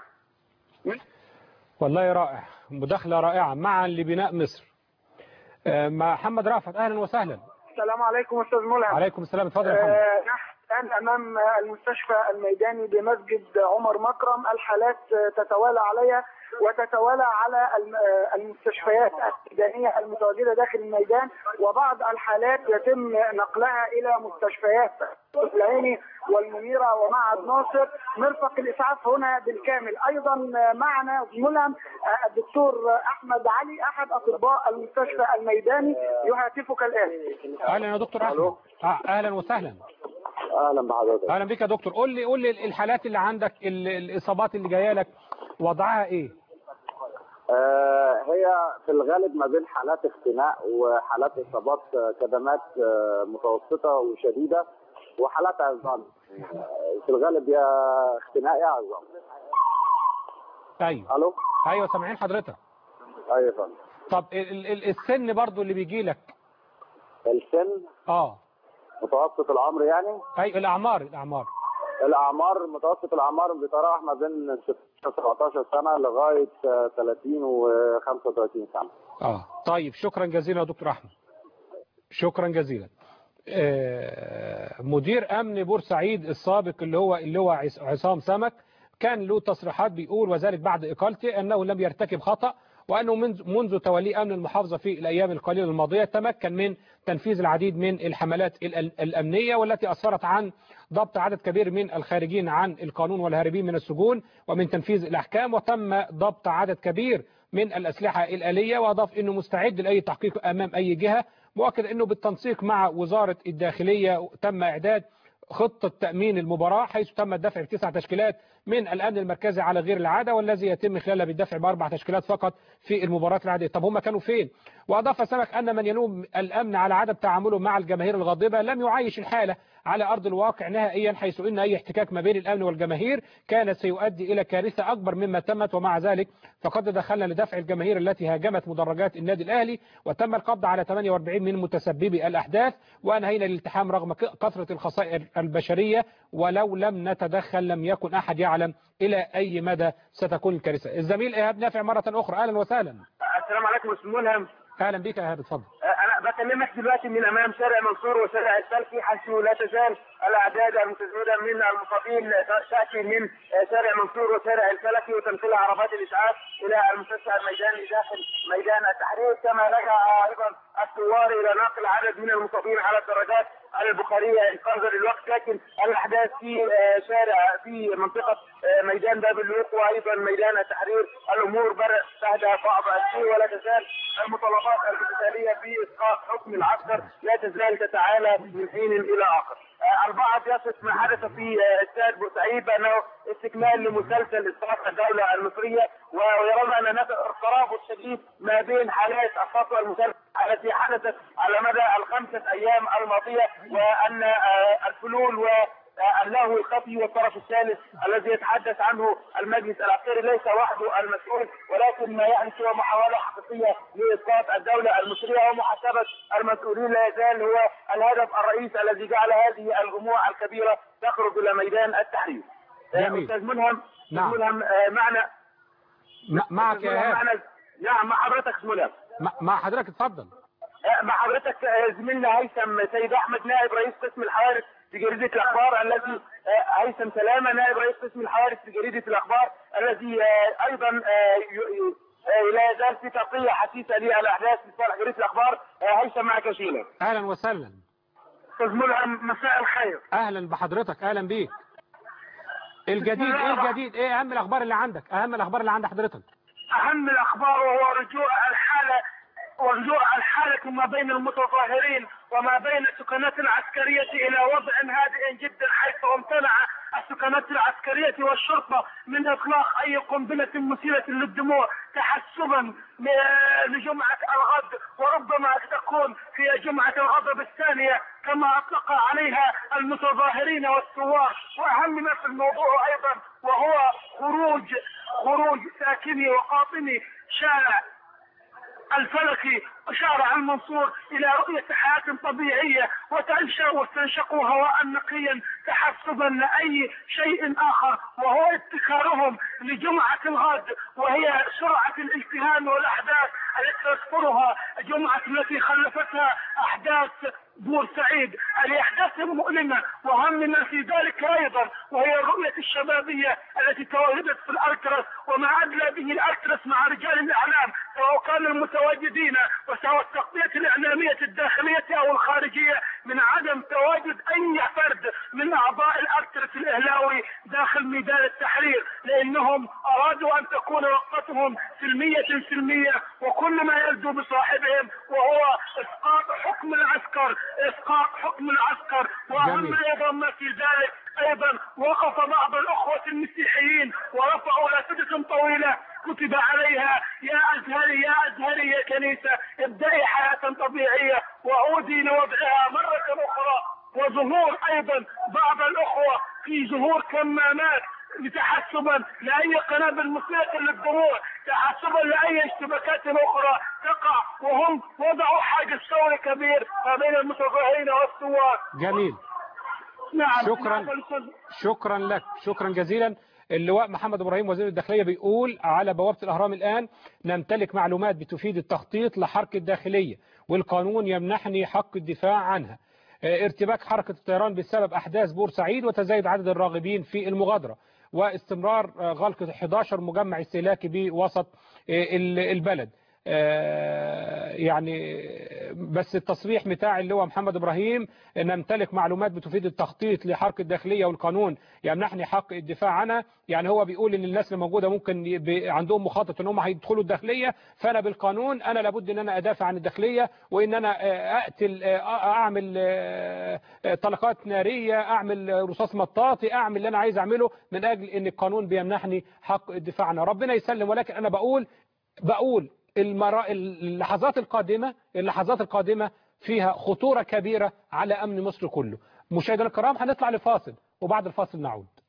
والله رائع مداخلة رائعة معا لبناء مصر آه، مع محمد رافت أهلا وسهلا السلام عليكم استاذ ملهم عليكم السلام اتفضل يا محمد آه، نحن الان امام المستشفى الميداني بمسجد عمر مكرم الحالات آه، تتوالى عليها وتتوالى على الم- آه، المستشفيات الميدانيه المتواجده داخل الميدان وبعض الحالات يتم نقلها الى مستشفيات العيني والمنيره ومعهد ناصر مرفق الاسعاف هنا بالكامل ايضا آه، معنا ملهم آه، الدكتور احمد علي احد اطباء المستشفى الميداني يهاتفك الان أهلا يا دكتور أحمد آه، أهلا وسهلا اهلا بحضرتك أهلا بك يا دكتور قول لي قول لي الحالات اللي عندك ال- الإصابات اللي جاية لك وضعها إيه آه هي في الغالب ما بين حالات اختناق وحالات اصابات آه، كدمات آه، متوسطه وشديده وحالات عظام آه، في الغالب يا اختناق يا عظام أيوه الو أيوه سامعين حضرتك ايوه يا فندم طب ال- ال- السن برضو اللي بيجي لك السن اه متوسط العمر يعني اي الاعمار الاعمار الاعمار متوسط الاعمار بيتراوح ما بين 16 17 سنه لغايه آه، 30 و 35 سنه اه طيب شكرا جزيلا يا دكتور احمد شكرا جزيلا آه، مدير امن بورسعيد السابق اللي هو اللي هو عص- عصام سمك كان له تصريحات بيقول وذلك بعد اقالته انه لم يرتكب خطا وانه منذ منذ توليه امن المحافظه في الايام القليله الماضيه تمكن من تنفيذ العديد من الحملات الأ- الامنيه والتي اسفرت عن ضبط عدد كبير من الخارجين عن القانون والهاربين من السجون ومن تنفيذ الاحكام وتم ضبط عدد كبير من الاسلحه الاليه واضاف انه مستعد لاي تحقيق امام اي جهه مؤكد انه بالتنسيق مع وزاره الداخليه تم اعداد خطة تأمين المباراة حيث تم الدفع بتسع تشكيلات من الأمن المركزي على غير العادة والذي يتم خلالها بالدفع بأربع تشكيلات فقط في المباراة العادية طب هم كانوا فين؟ وأضاف سمك أن من يلوم الأمن على عدم تعامله مع الجماهير الغاضبة لم يعايش الحالة على أرض الواقع نهائيا حيث إن أي احتكاك ما بين الأمن والجماهير كان سيؤدي إلى كارثة أكبر مما تمت ومع ذلك فقد دخلنا لدفع الجماهير التي هاجمت مدرجات النادي الأهلي وتم القبض على 48 من متسببي الأحداث وأنهينا الالتحام رغم ك- كثرة الخسائر البشرية ولو لم نتدخل لم يكن أحد يعلم إلى أي مدى ستكون الكارثة الزميل إيهاب نافع مرة أخرى أهلا وسهلا السلام عليكم استاذ ملهم أهلا بك يا إيهاب اتفضل انا بكلمك دلوقتي من امام شارع منصور وشارع السلفي حيث لا تزال الاعداد المتزايده من المصابين تاتي من شارع منصور وشارع الفلكي وتنقل عربات الاسعاف الى المستشفى الميداني داخل ميدان التحرير كما رجع ايضا الثوار الى نقل عدد من المصابين على الدرجات البخاريه انقاذا للوقت لكن الاحداث في آه، شارع في منطقه آه، ميدان باب اللوق وايضا ميدان التحرير الامور بدات تهدى بعض الشيء ولا تزال المطالبات القتاليه في اسقاط حكم العسكر لا تزال تتعالى من حين الى اخر. آه، البعض يصف ما حدث في آه، استاد بورسعيد بانه استكمال لمسلسل اسقاط الدوله المصريه ويرون ان هناك ترابط شديد ما بين حالات السطوه المسلسل التي حدثت على مدى الخمسه ايام الماضيه وان آه، الفلول و اللهو الخفي والطرف الثالث الذي يتحدث عنه المجلس العسكري ليس وحده المسؤول ولكن ما يحدث هو محاولة حقيقية لإسقاط الدولة المصرية ومحاسبة المسؤولين لا يزال هو الهدف الرئيس الذي جعل هذه الجموع الكبيرة تخرج إلى ميدان التحرير. جميل. أستاذ ملهم نعم. أستاذ ملهم آه، معنا م- معك يا أستاذ ملهم إيهاب معنا نعم مع حضرتك أستاذ ملهم م- مع حضرتك اتفضل آه، مع حضرتك آه، زميلنا هيثم سيد احمد نائب رئيس قسم الحوادث في جريده الاخبار الذي آه، هيثم سلامه نائب رئيس قسم الحوادث في جريده الاخبار الذي آه، ايضا آه، ي- ي- آه، لا يزال في تغطيه حثيثه للاحداث في صالح جريده الاخبار آه، هيثم معك شيلا أهلا وسهلا استاذ ملهم مساء الخير أهلا بحضرتك أهلا بيك الجديد إيه الجديد إيه أهم الأخبار اللي عندك أهم الأخبار اللي عند حضرتك اهم الاخبار وهو رجوع الحاله ورجوع الحالة ما بين المتظاهرين وما بين السكنات العسكرية إلى وضع هادئ جدا حيث امتنع السكنات العسكرية والشرطة من إطلاق أي قنبلة مثيرة للدموع تحسبا لجمعة الغد وربما تكون في جمعة الغضب الثانية كما أطلق عليها المتظاهرين والثوار وأهم ما في الموضوع أيضا وهو خروج خروج ساكني وقاطني شارع الفلكي وشارع المنصور الى رؤية حياة طبيعية وتنشأ واستنشقوا هواء نقيا تحسبا لاي شيء اخر وهو ابتكارهم لجمعة الغد وهي سرعة الالتهام والاحداث التي تذكرها جمعة التي خلفتها احداث بورسعيد الاحداث المؤلمة واهم ما في ذلك ايضا وهي الرؤية الشبابية التي تواجدت في الالتراس وما ادلى به الالتراس مع رجال الاعلام سواء كانوا المتواجدين وسواء التغطية الاعلامية الداخلية او الخارجية من عدم تواجد اي فرد من اعضاء الالتراس الاهلاوي داخل ميدان التحرير لانهم ارادوا ان تكون وقفتهم سلمية سلمية وكل ما يلدو بصاحبهم وهو اسقاط حكم العسكر اسقاط حكم العسكر واهم جميل. ايضا ما في ذلك ايضا وقف بعض الاخوة المسيحيين ورفعوا لافته طويلة كتب عليها يا ازهري يا ازهري يا كنيسة ابدأي حياة طبيعية وعودي لوضعها مرة اخرى وظهور ايضا بعض الاخوة في ظهور كمامات تحسبا لاي قنابل مسيئه للدموع تحسبا لاي اشتباكات اخرى تقع وهم وضعوا حاجز ثوري كبير ما بين المتظاهرين والثوار جميل نعم شكرا نعم، الأستاذ. شكرا لك شكرا جزيلا اللواء محمد ابراهيم وزير الداخليه بيقول على بوابه الاهرام الان نمتلك معلومات بتفيد التخطيط لحركه الداخليه والقانون يمنحني حق الدفاع عنها آه، ارتباك حركه الطيران بسبب احداث بورسعيد وتزايد عدد الراغبين في المغادره واستمرار آه، غلق 11 مجمع استهلاكي بوسط آه، ال- البلد آه، يعني بس التصريح بتاع اللي هو محمد ابراهيم نمتلك معلومات بتفيد التخطيط لحركه الداخليه والقانون يمنحني حق الدفاع عنها يعني هو بيقول ان الناس اللي موجوده ممكن يبقى عندهم مخطط ان هم هيدخلوا الداخليه فانا بالقانون انا لابد ان انا ادافع عن الداخليه وان انا آه، اقتل آه، اعمل آه، آه، طلقات ناريه اعمل رصاص مطاطي اعمل اللي انا عايز اعمله من اجل ان القانون بيمنحني حق الدفاع عنها ربنا يسلم ولكن انا بقول بقول المرا... اللحظات القادمة اللحظات القادمة فيها خطورة كبيرة على أمن مصر كله مشاهدينا الكرام هنطلع لفاصل وبعد الفاصل نعود